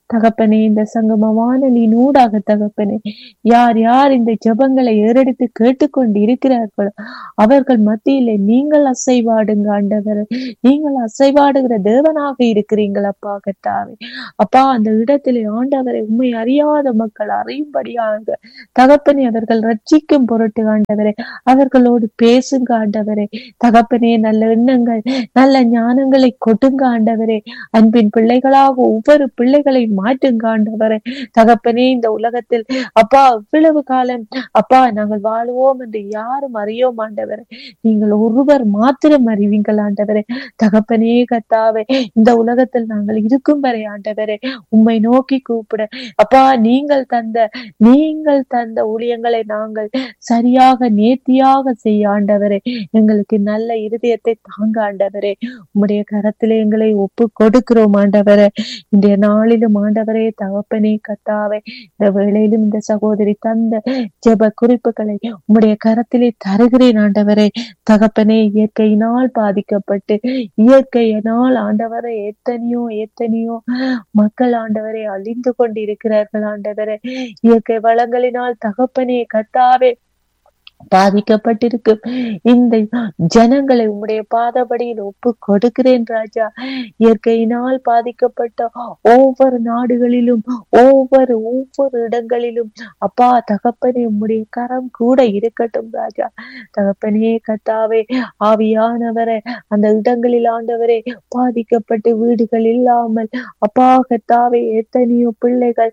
தகப்பனே இந்த சங்கம வானொலியின் ஊடாக தகப்பனே யார் யார் இந்த ஜெபங்களை ஏறெடுத்து கேட்டுக்கொண்டு இருக்கிறார்களோ அவர்கள் மத்தியிலே நீங்கள் அசைவாடுங்க ஆண்டவர் நீங்கள் அசைவாடுகிற தேவனாக இருக்கிறீங்கள் அப்பா கத்தாவே அப்பா அந்த இடத்திலே ஆண்டவரை உண்மை அறியாத மக்கள் அறியும்படியாக தகப்பனே அவர்கள் ரட்சிக்கும் பொருட்டு ஆண்டவரே அவர்களோடு பேசுங்க ஆண்டவரே தகப்பனே நல்ல எண்ணங்கள் நல்ல ஞானங்களை கொடுங்க ஆண்டவரே அன்பின் பிள்ளைகளாக ஒவ்வொரு பிள்ளைகளை மாற்றுங்க ஆண்டவரே தகப்பனே இந்த உலகத்தில் அப்பா இவ்வளவு காலம் அப்பா நாங்கள் வாழுவோம் என்று யாரும் அறியோம் ஆண்டவரே நீங்கள் ஒருவர் மாத்திரம் அறிவீங்கள் ஆண்டவரே தகப்பனே கத்தாவே இந்த உலகத்தில் நாங்கள் இருக்கும் வரை ஆண்டவரே உம்மை நோக்கி கூப்பிட அப்பா நீங்கள் தந்த நீங்கள் தந்த ஊழியங்களை நாங்கள் சரியாக நேர்த்தியாக செய்ய ஆண்டவரே எங்களுக்கு நல்ல இருதயத்தை தாங்க ஆண்டவரே உம்முடைய கரத்திலே எங்களை ஒப்பு கொடுக்கிறோம் ஆண்டவரே இன்றைய நாளிலும் ஆண்டவரே தகப்பனே கத்தாவே இந்த வேளையிலும் இந்த சகோதரி தந்த ஜெப குறிப்புகளை உம்முடைய கரத்திலே தருகிறேன் ஆண்டவரே தகப்பனே இயற்கையினால் பாதிக்கப்பட்டு இயற்கையினால் ஆண்டவரை எத்தனையோ எத்தனையோ மக்கள் ஆண்டவரை அழிந்து கொண்டு இருக்கிறார்கள் ஆண்டவரே இயற்கை வளங்களினால் தகப்பனே கத்தாவே பாதிக்கப்பட்டிருக்கும் இந்த ஜனங்களை உம்முடைய பாதபடியில் ஒப்பு கொடுக்கிறேன் ராஜா இயற்கையினால் பாதிக்கப்பட்ட ஒவ்வொரு நாடுகளிலும் ஒவ்வொரு ஒவ்வொரு இடங்களிலும் அப்பா தகப்பனே உம்முடைய கரம் கூட இருக்கட்டும் ராஜா தகப்பனே கத்தாவே ஆவியானவரை அந்த இடங்களில் ஆண்டவரே பாதிக்கப்பட்டு வீடுகள் இல்லாமல் அப்பா கத்தாவே எத்தனையோ பிள்ளைகள்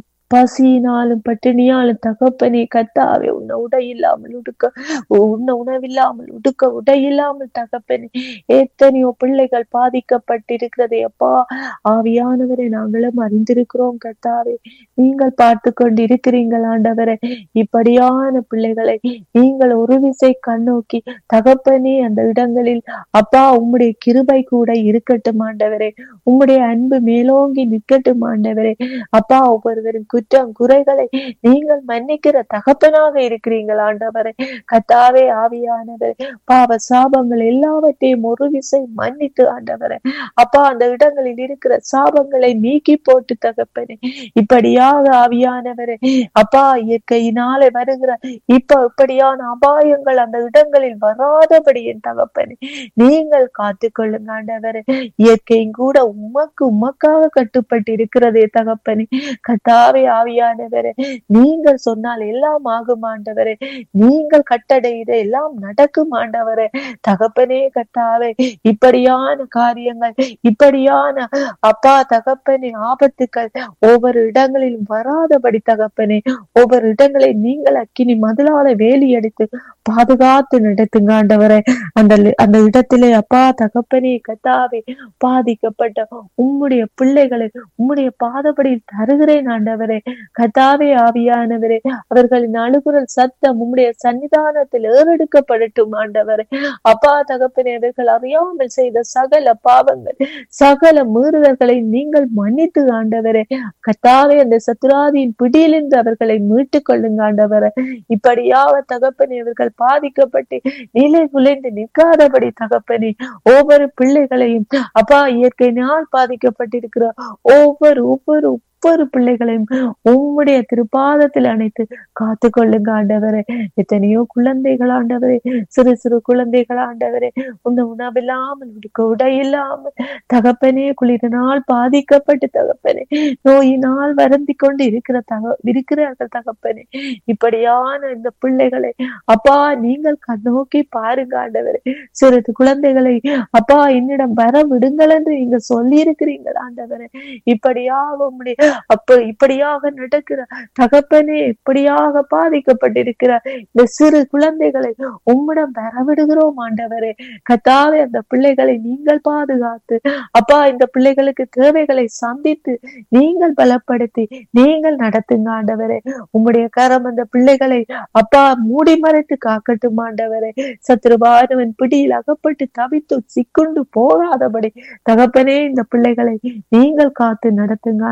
பசியினாலும் பட்டினியாலும் தகப்பனே கத்தாவே உன்னை உடை இல்லாமல் உடுக்க உன்னை உணவில்லாமல் உடுக்க உடை இல்லாமல் தகப்பனே எத்தனையோ பிள்ளைகள் பாதிக்கப்பட்டிருக்கிறதை அப்பா ஆவியானவரை நாங்களும் அறிந்திருக்கிறோம் கத்தாவே நீங்கள் பார்த்து கொண்டு இருக்கிறீங்கள் ஆண்டவரை இப்படியான பிள்ளைகளை நீங்கள் ஒரு விசை கண்ணோக்கி தகப்பனே அந்த இடங்களில் அப்பா உம்முடைய கிருபை கூட இருக்கட்டும் ஆண்டவரே உம்முடைய அன்பு மேலோங்கி நிற்கட்டும் ஆண்டவரே அப்பா ஒவ்வொருவரும் குற்றம் குறைகளை நீங்கள் மன்னிக்கிற தகப்பனாக இருக்கிறீர்கள் ஆண்டவரே கத்தாவே ஆவியானவரே பாவ சாபங்கள் எல்லாவற்றையும் ஒரு விசை மன்னித்து ஆண்டவரே அப்பா அந்த இடங்களில் இருக்கிற சாபங்களை நீக்கி போட்டு தகப்பனே இப்படியாக ஆவியானவரே அப்பா இயற்கையினாலே வருகிற இப்ப இப்படியான அபாயங்கள் அந்த இடங்களில் வராதபடி என் தகப்பனே நீங்கள் காத்து கொள்ளுங்க ஆண்டவரே இயற்கையும் கூட உமக்கு உமக்காக கட்டுப்பட்டு இருக்கிறதே தகப்பனே கத்தாவே ஆவியானவரே நீங்கள் சொன்னால் எல்லாம் ஆகும் ஆண்டவரே நீங்கள் கட்டளையிட எல்லாம் நடக்கும் ஆண்டவரே தகப்பனே கத்தாவே இப்படியான காரியங்கள் இப்படியான அப்பா தகப்பனே ஆபத்துக்கள் ஒவ்வொரு இடங்களிலும் வராதபடி தகப்பனே ஒவ்வொரு இடங்களை நீங்கள் அக்கினி மதிலால வேலி அடித்து பாதுகாத்து நடத்துங்க ஆண்டவரே அந்த அந்த இடத்திலே அப்பா தகப்பனே கத்தாவே பாதிக்கப்பட்ட உம்முடைய பிள்ளைகளை உம்முடைய பாதபடியில் தருகிறேன் ஆண்டவரே கத்தாவே ஆவியானவரே அவர்களின் அழுகுரல் சத்தம் உம்முடைய சன்னிதானத்தில் ஏறெடுக்கப்படட்டும் ஆண்டவரே அப்பா தகப்பனே அவர்கள் அறியாமல் செய்த சகல பாவங்கள் சகல மீறுதல்களை நீங்கள் மன்னித்து ஆண்டவரே கத்தாவே அந்த சத்துராதியின் பிடியிலிருந்து அவர்களை மீட்டுக் கொள்ளுங்க ஆண்டவரே இப்படியாக தகப்பனே அவர்கள் பாதிக்கப்பட்டு நிலை குலைந்து நிற்காதபடி தகப்பனே ஒவ்வொரு பிள்ளைகளையும் அப்பா இயற்கையினால் பாதிக்கப்பட்டிருக்கிற ஒவ்வொரு ஒவ்வொரு ஒவ்வொரு பிள்ளைகளையும் உம்முடைய திருப்பாதத்தில் அணைத்து காத்து கொள்ளுங்க ஆண்டவரே எத்தனையோ குழந்தைகள் ஆண்டவரே சிறு சிறு குழந்தைகள் ஆண்டவரே உன்னை உணவில்லாமல் உடுக்க உடை இல்லாமல் தகப்பனே குளிரினால் பாதிக்கப்பட்டு தகப்பனே நோயினால் வருந்தி கொண்டு இருக்கிற தக இருக்கிறார்கள் தகப்பனே இப்படியான இந்த பிள்ளைகளை அப்பா நீங்கள் கண்ணோக்கி பாருங்க ஆண்டவரே சிறிது குழந்தைகளை அப்பா என்னிடம் வர விடுங்கள் என்று நீங்க சொல்லி இருக்கிறீங்கள் ஆண்டவரே இப்படியாக உம்முடைய அப்ப இப்படியாக நடக்கிற தகப்பனே இப்படியாக பாதிக்கப்பட்டிருக்கிற இந்த சிறு குழந்தைகளை உம்மிடம் வரவிடுகிறோம் ஆண்டவரே கத்தாவே அந்த பிள்ளைகளை நீங்கள் பாதுகாத்து அப்பா இந்த பிள்ளைகளுக்கு தேவைகளை சந்தித்து நீங்கள் பலப்படுத்தி நீங்கள் நடத்துங்க ஆண்டவரே உம்முடைய கரம் அந்த பிள்ளைகளை அப்பா மூடி மறைத்து காக்கட்டும் ஆண்டவரே சத்ருபானவன் பிடியில் அகப்பட்டு தவித்து சிக்குண்டு போகாதபடி தகப்பனே இந்த பிள்ளைகளை நீங்கள் காத்து நடத்துங்க ஆண்டவரே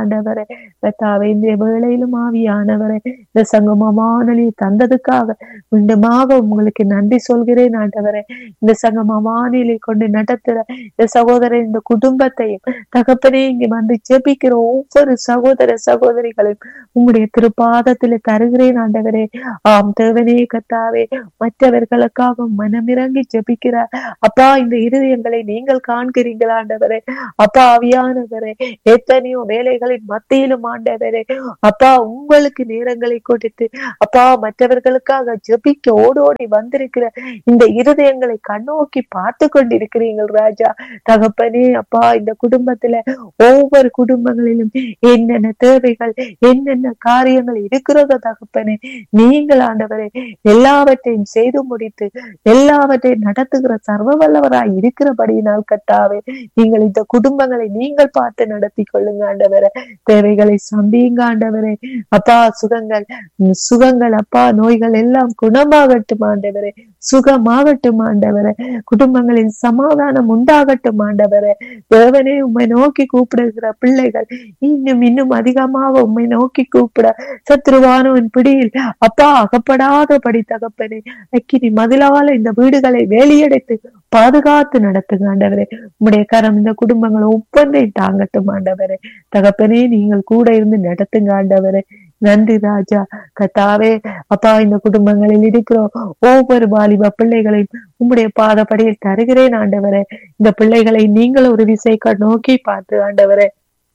கத்தாவே இந்த வேளையிலும் ஆவியானவரை இந்த சங்கம வானொலியை தந்ததுக்காக மீண்டுமாக உங்களுக்கு நன்றி சொல்கிறேன் ஆண்டவரே இந்த சங்கம வானிலை கொண்டு நடத்துற இந்த சகோதரர் இந்த குடும்பத்தையும் தகப்பனே இங்க வந்து ஜெபிக்கிற ஒவ்வொரு சகோதர சகோதரிகளையும் உங்களுடைய திருப்பாதத்துல தருகிறேன் ஆண்டவரே ஆம் தேவனே கத்தாவே மற்றவர்களுக்காக மனமிறங்கி ஜெபிக்கிற அப்பா இந்த இருதயங்களை நீங்கள் காண்கிறீர்கள் ஆண்டவரே அப்பா ஆவியானவரே எத்தனையோ வேலைகளின் மத்தியிலும் ஆண்டவரே அப்பா உங்களுக்கு நேரங்களை கொடுத்து அப்பா மற்றவர்களுக்காக ஜெபிக்க ஓடோடி வந்திருக்கிற இந்த இருதயங்களை கண்ணோக்கி பார்த்து கொண்டிருக்கிறீர்கள் ராஜா தகப்பனே அப்பா இந்த குடும்பத்துல ஒவ்வொரு குடும்பங்களிலும் என்னென்ன தேவைகள் என்னென்ன காரியங்கள் இருக்கிறதோ தகப்பனே நீங்கள் ஆண்டவரே எல்லாவற்றையும் செய்து முடித்து எல்லாவற்றையும் நடத்துகிற சர்வ வல்லவராய் இருக்கிறபடியினால் கத்தாவே நீங்கள் இந்த குடும்பங்களை நீங்கள் பார்த்து நடத்தி கொள்ளுங்க ஆண்டவரே தேவைகளை சம்பியுங்க ஆண்டவரே அப்பா சுகங்கள் உம் சுகங்கள் அப்பா நோய்கள் எல்லாம் குணமாகட்டும் ஆண்டவரே சுகமாகட்டும் ஆண்டவரே குடும்பங்களில் சமாதானம் உண்டாகட்டும் ஆண்டவரே தேவனே உம்மை நோக்கி கூப்பிடுகிற பிள்ளைகள் இன்னும் இன்னும் அதிகமாக உம்மை நோக்கி கூப்பிட சத்ருவானவன் பிடியில் அப்பா அகப்படாதபடி தகப்பனே அக்கினி மதிலால இந்த வீடுகளை வேலியடைத்து பாதுகாத்து நடத்துங்க ஆண்டவரே உம்முடைய கரம் இந்த குடும்பங்களை ஒவ்வொன்றையும் தாங்கட்டும் ஆண்டவரே தகப்பனே நீங்கள் கூட இருந்து நடத்துங்க ஆண்டவரே நன்றி ராஜா கத்தாவே அப்பா இந்த குடும்பங்களில் இருக்கிறோம் ஒவ்வொரு வாலிப பிள்ளைகளையும் உம்முடைய பாதப்படியில் தருகிறேன் ஆண்டவரே இந்த பிள்ளைகளை நீங்கள் ஒரு விசை நோக்கி பார்த்து ஆண்டவரே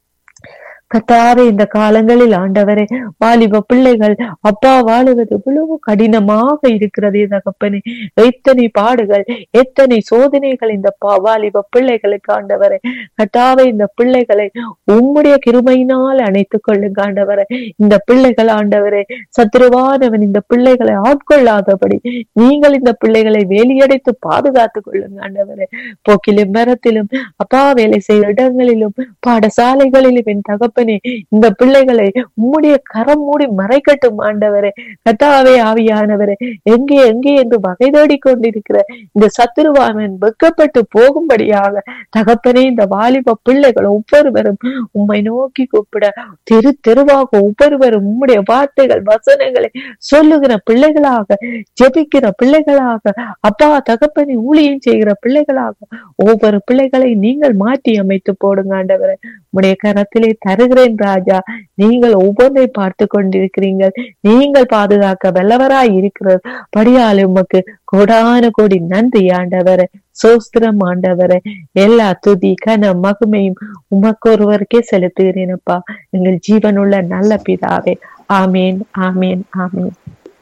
கத்தாவே இந்த காலங்களில் ஆண்டவரே வாலிப பிள்ளைகள் அப்பா வாழுவது இவ்வளவு கடினமாக இருக்கிறதே தகப்பனே எத்தனை பாடுகள் எத்தனை சோதனைகள் இந்த பா- வாலிப பிள்ளைகளுக்கு ஆண்டவரே கத்தாவே இந்த பிள்ளைகளை உம்முடைய கிருபையினால் அணைத்துக் கொள்ளுங்க ஆண்டவரே இந்த பிள்ளைகள் ஆண்டவரே சத்ருவானவன் இந்த பிள்ளைகளை ஆட்கொள்ளாதபடி நீங்கள் இந்த பிள்ளைகளை வேலியடைத்து பாதுகாத்துக் கொள்ளுங்க ஆண்டவரே போக்கிலும் மரத்திலும் அப்பா வேலை செய்யும் இடங்களிலும் பாடசாலைகளிலும் என் தகப்பனே இந்த பிள்ளைகளை உம்முடைய கரம் மூடி மறைக்கட்டும் ஆண்டவரே கத்தாவே ஆவியானவரே எங்கே எங்கே என்று வகை தேடிக் கொண்டிருக்கிற இந்த சத்துருவாமன் வெக்கப்பட்டு போகும்படியாக தகப்பனே இந்த வாலிப பிள்ளைகள் ஒவ்வொருவரும் உம்மை நோக்கி கூப்பிட தெரு தெருவாக ஒவ்வொருவரும் உம்முடைய வார்த்தைகள் வசனங்களை சொல்லுகிற பிள்ளைகளாக ஜெபிக்கிற பிள்ளைகளாக அப்பா தகப்பனை ஊழியம் செய்கிற பிள்ளைகளாக ஒவ்வொரு பிள்ளைகளை நீங்கள் மாற்றி அமைத்து போடுங்க ஆண்டவரே உம்முடைய கரத்திலே தருகிறேன் ராஜா நீங்கள் ஒவ்வொன்றை பார்த்து கொண்டிருக்கிறீர்கள் நீங்கள் பாதுகாக்க வல்லவராய் இருக்கிற படியால் உமக்கு கோடான கோடி நன்றி ஆண்டவரே சோஸ்திரம் ஆண்டவரே எல்லா துதி கன மகிமையும் உமக்கு ஒருவருக்கே செலுத்துகிறேனப்பா எங்கள் ஜீவனுள்ள நல்ல பிதாவே ஆமேன் ஆமேன் ஆமேன்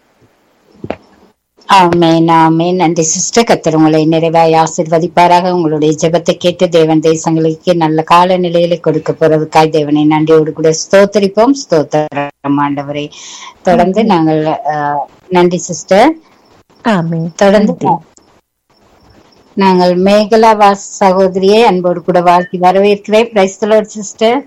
ஆமென் ஆமென் நன்றி சிஸ்டர் கத்தர் உங்களை நிறைவாய் ஆசிர்வதிப்பாராக உங்களுடைய ஜெபத்தை கேட்டு தேவன் தேசங்களுக்கு நல்ல கால நிலையில கொடுக்க போறதுக்காய் தேவனை நன்றியோடு கூட ஸ்தோத்தரிப்போம் ஸ்தோத்திரம் ஆண்டவரை தொடர்ந்து நாங்கள் அஹ், நன்றி சிஸ்டர் ஆமேன் தொடர்ந்து நாங்கள் மேகலா வாஸ் சகோதரியை அன்போடு கூட வாழ்த்தி வரவேற்கிறேன் பிரைஸ்தலோட் சிஸ்டர்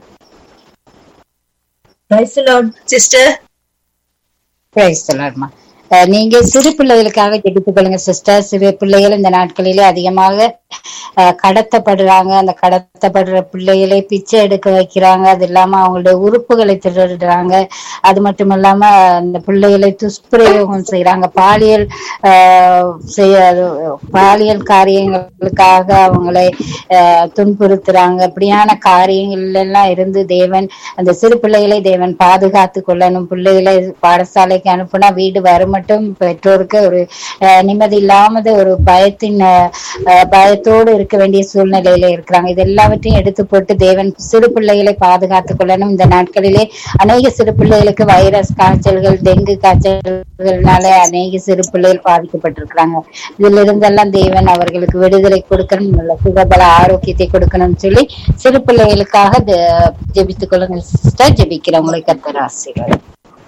சிஸ்டர் பிரைஸ்தலோட்மா நீங்க சிறு பிள்ளைகளுக்காக ஜெபித்துக் கொள்ளுங்க சிஸ்டர் சிறு பிள்ளைகள் இந்த நாட்களிலே அதிகமாக அஹ், கடத்தப்படுறாங்க அந்த கடத்தப்படுற பிள்ளைகளை பிச்சை எடுக்க வைக்கிறாங்க அது இல்லாம அவங்களுடைய உறுப்புகளை திருடுறாங்க அது மட்டும் இல்லாம அந்த பிள்ளைகளை துஷ்பிரயோகம் செய்யறாங்க பாலியல் ஆஹ், செய்ய பாலியல் காரியங்களுக்காக அவங்களை ஆஹ், துன்புறுத்துறாங்க இப்படியான காரியங்கள் எல்லாம் இருந்து தேவன் அந்த சிறு பிள்ளைகளை தேவன் பாதுகாத்து கொள்ளணும் பிள்ளைகளை பாடசாலைக்கு அனுப்புனா வீடு வர மட்டும் பெற்றோருக்கு ஒரு ஆஹ், நிம்மதி இல்லாமது ஒரு பயத்தின் ஆஹ், ஆஹ், பயத்தோடு இருக்க வேண்டிய சூழ்நிலையில இருக்கிறாங்க இது எல்லாவற்றையும் எடுத்து போட்டு தேவன் சிறு பிள்ளைகளை பாதுகாத்துக் கொள்ளணும் இந்த நாட்களிலே அநேக சிறு பிள்ளைகளுக்கு வைரஸ் காய்ச்சல்கள் டெங்கு காய்ச்சல்கள்னால அநேக சிறு பிள்ளைகள் பாதிக்கப்பட்டிருக்கிறாங்க இதுல இருந்தெல்லாம் தேவன் அவர்களுக்கு விடுதலை கொடுக்கணும் நல்ல சுகபல ஆரோக்கியத்தை கொடுக்கணும்னு சொல்லி சிறு பிள்ளைகளுக்காக ஜெ- ஜெபித்துக் கொள்ளுங்க சிஸ்டர் ஜெபிக்கிறவங்களை கத்தர் ஆசீர்வாதம்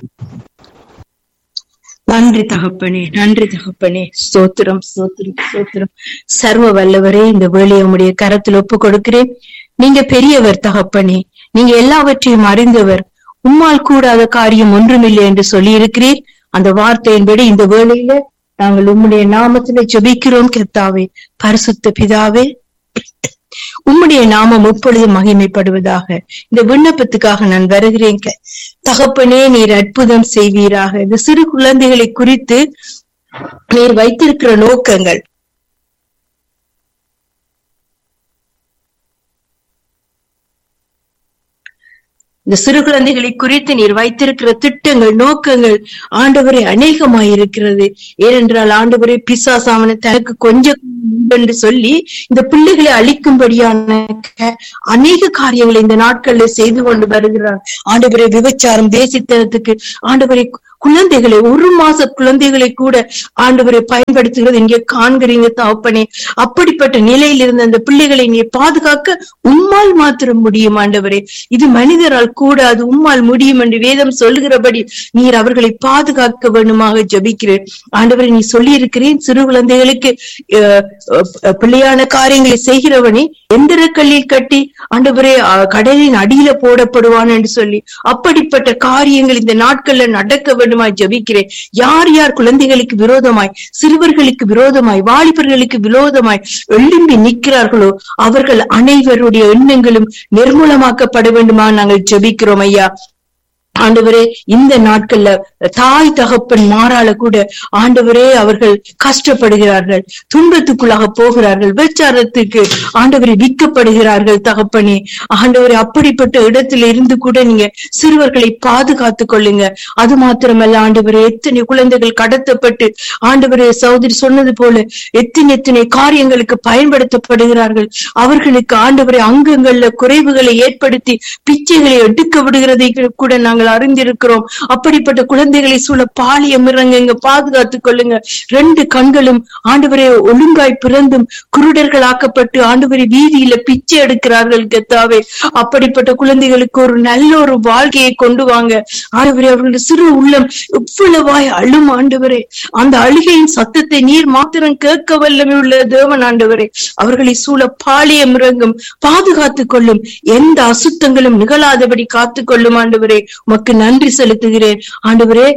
நன்றி தகப்பனே நன்றி தகப்பனே ஸ்தோத்திரம் ஸ்தோத்திரம் ஸ்தோத்திரம் சர்வ வல்லவரே இந்த வேலையை உம்முடைய கரத்தில் ஒப்பு கொடுக்கிறேன் நீங்க பெரியவர் தகப்பனே நீங்க எல்லாவற்றையும் அறிந்தவர் உம்மால் கூடாத காரியம் ஒன்றுமில்லை என்று சொல்லி இருக்கிறீர் அந்த வார்த்தையின்படி இந்த வேளையில நாங்கள் உம்முடைய நாமத்திலே ஜெபிக்கிறோம் கர்த்தாவே பரிசுத்த பிதாவே உம்முடைய நாமம் எப்பொழுது மகிமைப்படுவதாக இந்த விண்ணப்பத்துக்காக நான் வருகிறேன் க- தகப்பனே நீர் அற்புதம் செய்வீராக இந்த சிறு குழந்தைகளை குறித்து நீர் வைத்திருக்கிற நோக்கங்கள் இந்த சிறு குழந்தைகளை குறித்து நீர் வைத்திருக்கிற திட்டங்கள் நோக்கங்கள் ஆண்டவரை அநேகமாயிருக்கிறது ஏனென்றால் ஆண்டவரை பிசாசாமன தனக்கு கொஞ்சம் என்று சொல்லி இந்த பிள்ளைகளை அழிக்கும்படியான க- அநேக காரியங்களை இந்த நாட்கள்ல செய்து கொண்டு வருகிறார் ஆண்டவரை விபச்சாரம் தேசித்தனத்துக்கு ஆண்டவரை குழந்தைகளை ஒரு மாச குழந்தைகளை கூட ஆண்டவரை பயன்படுத்துகிறது இங்கே காண்கிறீங்க தகப்பனே அப்படிப்பட்ட நிலையில் இருந்த அந்த பிள்ளைகளை நீ பாதுகாக்க உம்மால் மாத்திரம் முடியும் ஆண்டவரே இது மனிதரால் கூட அது உம்மால் முடியும் என்று வேதம் சொல்லுகிறபடி நீர் அவர்களை பாதுகாக்க வேண்டுமாக ஜபிக்கிறேன் ஆண்டவரை நீ சொல்லி இருக்கிறேன் சிறு குழந்தைகளுக்கு அஹ், அஹ், பிள்ளையான காரியங்களை செய்கிறவனே எந்திர கல்லில் கட்டி ஆண்டவரே அஹ், கடலின் அடியில போடப்படுவான் என்று சொல்லி அப்படிப்பட்ட காரியங்கள் இந்த நாட்கள்ல நடக்க வேண்டுமாய் ஜபிக்கிறேன் யார் யார் குழந்தைகளுக்கு விரோதமாய் சிறுவர்களுக்கு விரோதமாய் வாலிபர்களுக்கு விரோதமாய் எழும்பி நிற்கிறார்களோ அவர்கள் அனைவருடைய எண்ணங்களும் நிர்மூலமாக்கப்பட வேண்டுமா நாங்கள் ஜெபிக்கிறோம் ஐயா ஆண்டவரே இந்த நாட்கள்ல தாய் தகப்பன் மாறால கூட ஆண்டவரே அவர்கள் கஷ்டப்படுகிறார்கள் துன்பத்துக்குள்ளாக போகிறார்கள் விபச்சாரத்துக்கு ஆண்டவரை விற்கப்படுகிறார்கள் தகப்பனே ஆண்டவரே அப்படிப்பட்ட இடத்துல இருந்து கூட நீங்க சிறுவர்களை பாதுகாத்துக் கொள்ளுங்க அது மாத்திரமல்ல ஆண்டவரே எத்தனை குழந்தைகள் கடத்தப்பட்டு ஆண்டவரே சௌதரி சொன்னது போல எத்தனை எத்தனை காரியங்களுக்கு பயன்படுத்தப்படுகிறார்கள் அவர்களுக்கு ஆண்டவரை அங்கங்கள்ல குறைவுகளை ஏற்படுத்தி பிச்சைகளை எடுக்க விடுகிறதை கூட நாங்கள் அறிந்திருக்கிறோம் அப்படிப்பட்ட குழந்தைகளை சூழ பாலியம் இறங்குங்க பாதுகாத்துக் கொள்ளுங்க ரெண்டு கண்களும் ஆண்டவரை ஒழுங்காய் பிறந்தும் குருடர்கள் ஆக்கப்பட்டு ஆண்டவரை வீதியில பிச்சை எடுக்கிறார்கள் கத்தாவே அப்படிப்பட்ட குழந்தைகளுக்கு ஒரு நல்ல ஒரு வாழ்க்கையை கொண்டு வாங்க ஆண்டவரே அவர்களுடைய சிறு உள்ளம் எவ்வளவாய் அழும் ஆண்டவரே அந்த அழுகையின் சத்தத்தை நீர் மாத்திரம் கேட்க வல்லமை உள்ள தேவன் ஆண்டவரே அவர்களை சூழ பாலியம் இறங்கும் பாதுகாத்துக் கொள்ளும் எந்த அசுத்தங்களும் நிகழாதபடி காத்துக் கொள்ளும் ஆண்டவரே உமக்கு நன்றி செலுத்துகிறேன் ஆண்டவரே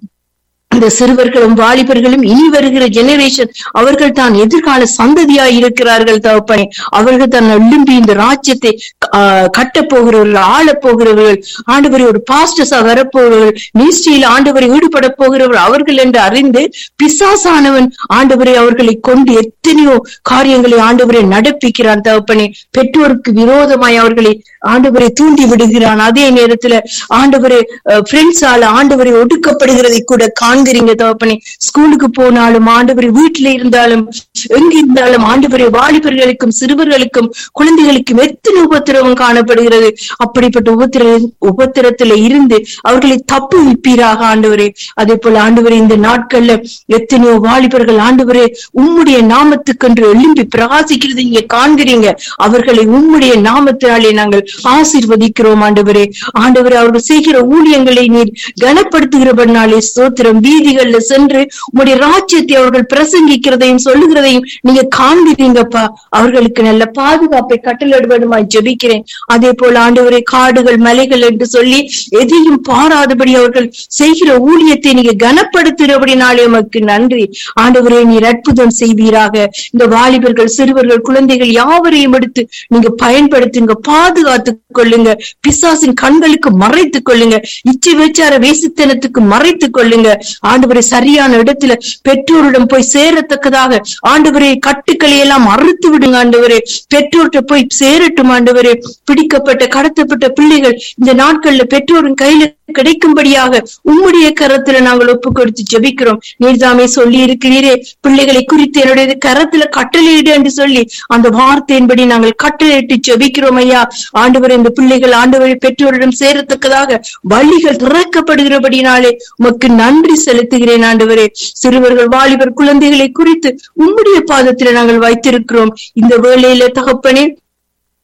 இந்த சிறுவர்களும் வாலிபர்களும் இனி வருகிற ஜெனரேஷன் அவர்கள் தான் எதிர்கால சந்ததியாய் இருக்கிறார்கள் தகப்பனே அவர்கள் தான் எழும்பி இந்த ராஜ்யத்தை ஆஹ், கட்டப் போகிறவர்கள் ஆளப் போகிறவர்கள் ஆண்டவரை ஒரு பாஸ்டர்ஸா வரப்போகிறவர்கள் மினிஸ்ட்ரியில் ஆண்டவரை ஈடுபட போகிறவர்கள் அவர்கள் என்று அறிந்து பிசாசானவன் ஆண்டவரை அவர்களை கொண்டு எத்தனையோ காரியங்களை ஆண்டவரை நடப்பிக்கிறான் தகப்பனே பெற்றோருக்கு விரோதமாய் அவர்களை ஆண்டவரை தூண்டி விடுகிறான் அதே நேரத்துல ஆண்டவரை ஃப்ரெண்ட்ஸால ஆண்டவரை ஒடுக்கப்படுகிறதை கூட காண்கிறீங்க தகப்பனே ஸ்கூலுக்கு போனாலும் ஆண்டவரை வீட்டில இருந்தாலும் எங்க இருந்தாலும் ஆண்டவரை வாலிபர்களுக்கும் சிறுவர்களுக்கும் குழந்தைகளுக்கும் எத்தனை உபத்திரவம் காணப்படுகிறது அப்படிப்பட்ட உபத்திர உபத்திரத்துல இருந்து அவர்களை தப்பு விப்பீராக ஆண்டவரே அதே போல ஆண்டவரே இந்த நாட்கள்ல எத்தனையோ வாலிபர்கள் ஆண்டவரே உம்முடைய நாமத்துக்கென்று எழும்பி பிரகாசிக்கிறது இங்க காண்கிறீங்க அவர்களை உம்முடைய நாமத்தினாலே நாங்கள் ஆசீர்வதிக்கிறோம் ஆண்டவரே ஆண்டவரே அவர்கள் செய்கிற ஊழியங்களை நீர் கனப்படுத்துகிறபடினாலே ஸ்தோத்திரம் வீதிகள்ல சென்று உம்முடைய ராஜ்யத்தை அவர்கள் பிரசங்கிக்கிறதையும் சொல்லுகிறதையும் நீங்க காண்கிறீங்கப்பா அவர்களுக்கு நல்ல பாதுகாப்பை கட்டளிடுவதுமாய் ஜெபிக்கிறேன் அதே போல ஆண்டவரே காடுகள் மலைகள் என்று சொல்லி எதையும் பாராதபடி அவர்கள் செய்கிற ஊழியத்தை நீங்க கனப்படுத்துகிறபடினாலே உமக்கு நன்றி ஆண்டவரே நீர் அற்புதம் செய்வீராக இந்த வாலிபர்கள் சிறுவர்கள் குழந்தைகள் யாவரையும் எடுத்து நீங்க பயன்படுத்துங்க பாதுகாத்துக் கொள்ளுங்க பிசாசின் கண்களுக்கு மறைத்துக் கொள்ளுங்க இச்சை விச்சார வேசித்தனத்துக்கு மறைத்துக் கொள்ளுங்க ஆண்டவரை சரியான இடத்துல பெற்றோரிடம் போய் சேரத்தக்கதாக ஆண்டவரே கட்டுக்களை எல்லாம் அறுத்து விடுங்க ஆண்டவரே பெற்றோர்கிட்ட போய் சேரட்டும் ஆண்டவரே பிடிக்கப்பட்ட கடத்தப்பட்ட பிள்ளைகள் இந்த நாட்கள்ல பெற்றோரின் கையில கிடைக்கும்படியாக உம்முடைய கரத்துல நாங்கள் ஒப்பு கொடுத்து ஜெபிக்கிறோம் நீர்தாமே சொல்லி இருக்கிறீரே பிள்ளைகளை குறித்து என்னுடைய கரத்துல கட்டளையிடு என்று சொல்லி அந்த வார்த்தையின்படி நாங்கள் கட்டளையிட்டு ஜெபிக்கிறோம் ஐயா ஆண்டவர் இந்த பிள்ளைகள் ஆண்டவரை பெற்றோரிடம் சேரத்தக்கதாக வழிகள் திறக்கப்படுகிறபடினாலே உமக்கு நன்றி செலுத்துகிறேன் ஆண்டவரே சிறுவர்கள் வாலிபர் குழந்தைகளை குறித்து உம்முடைய பாதத்துல நாங்கள் வைத்திருக்கிறோம் இந்த வேளையில தகப்பனே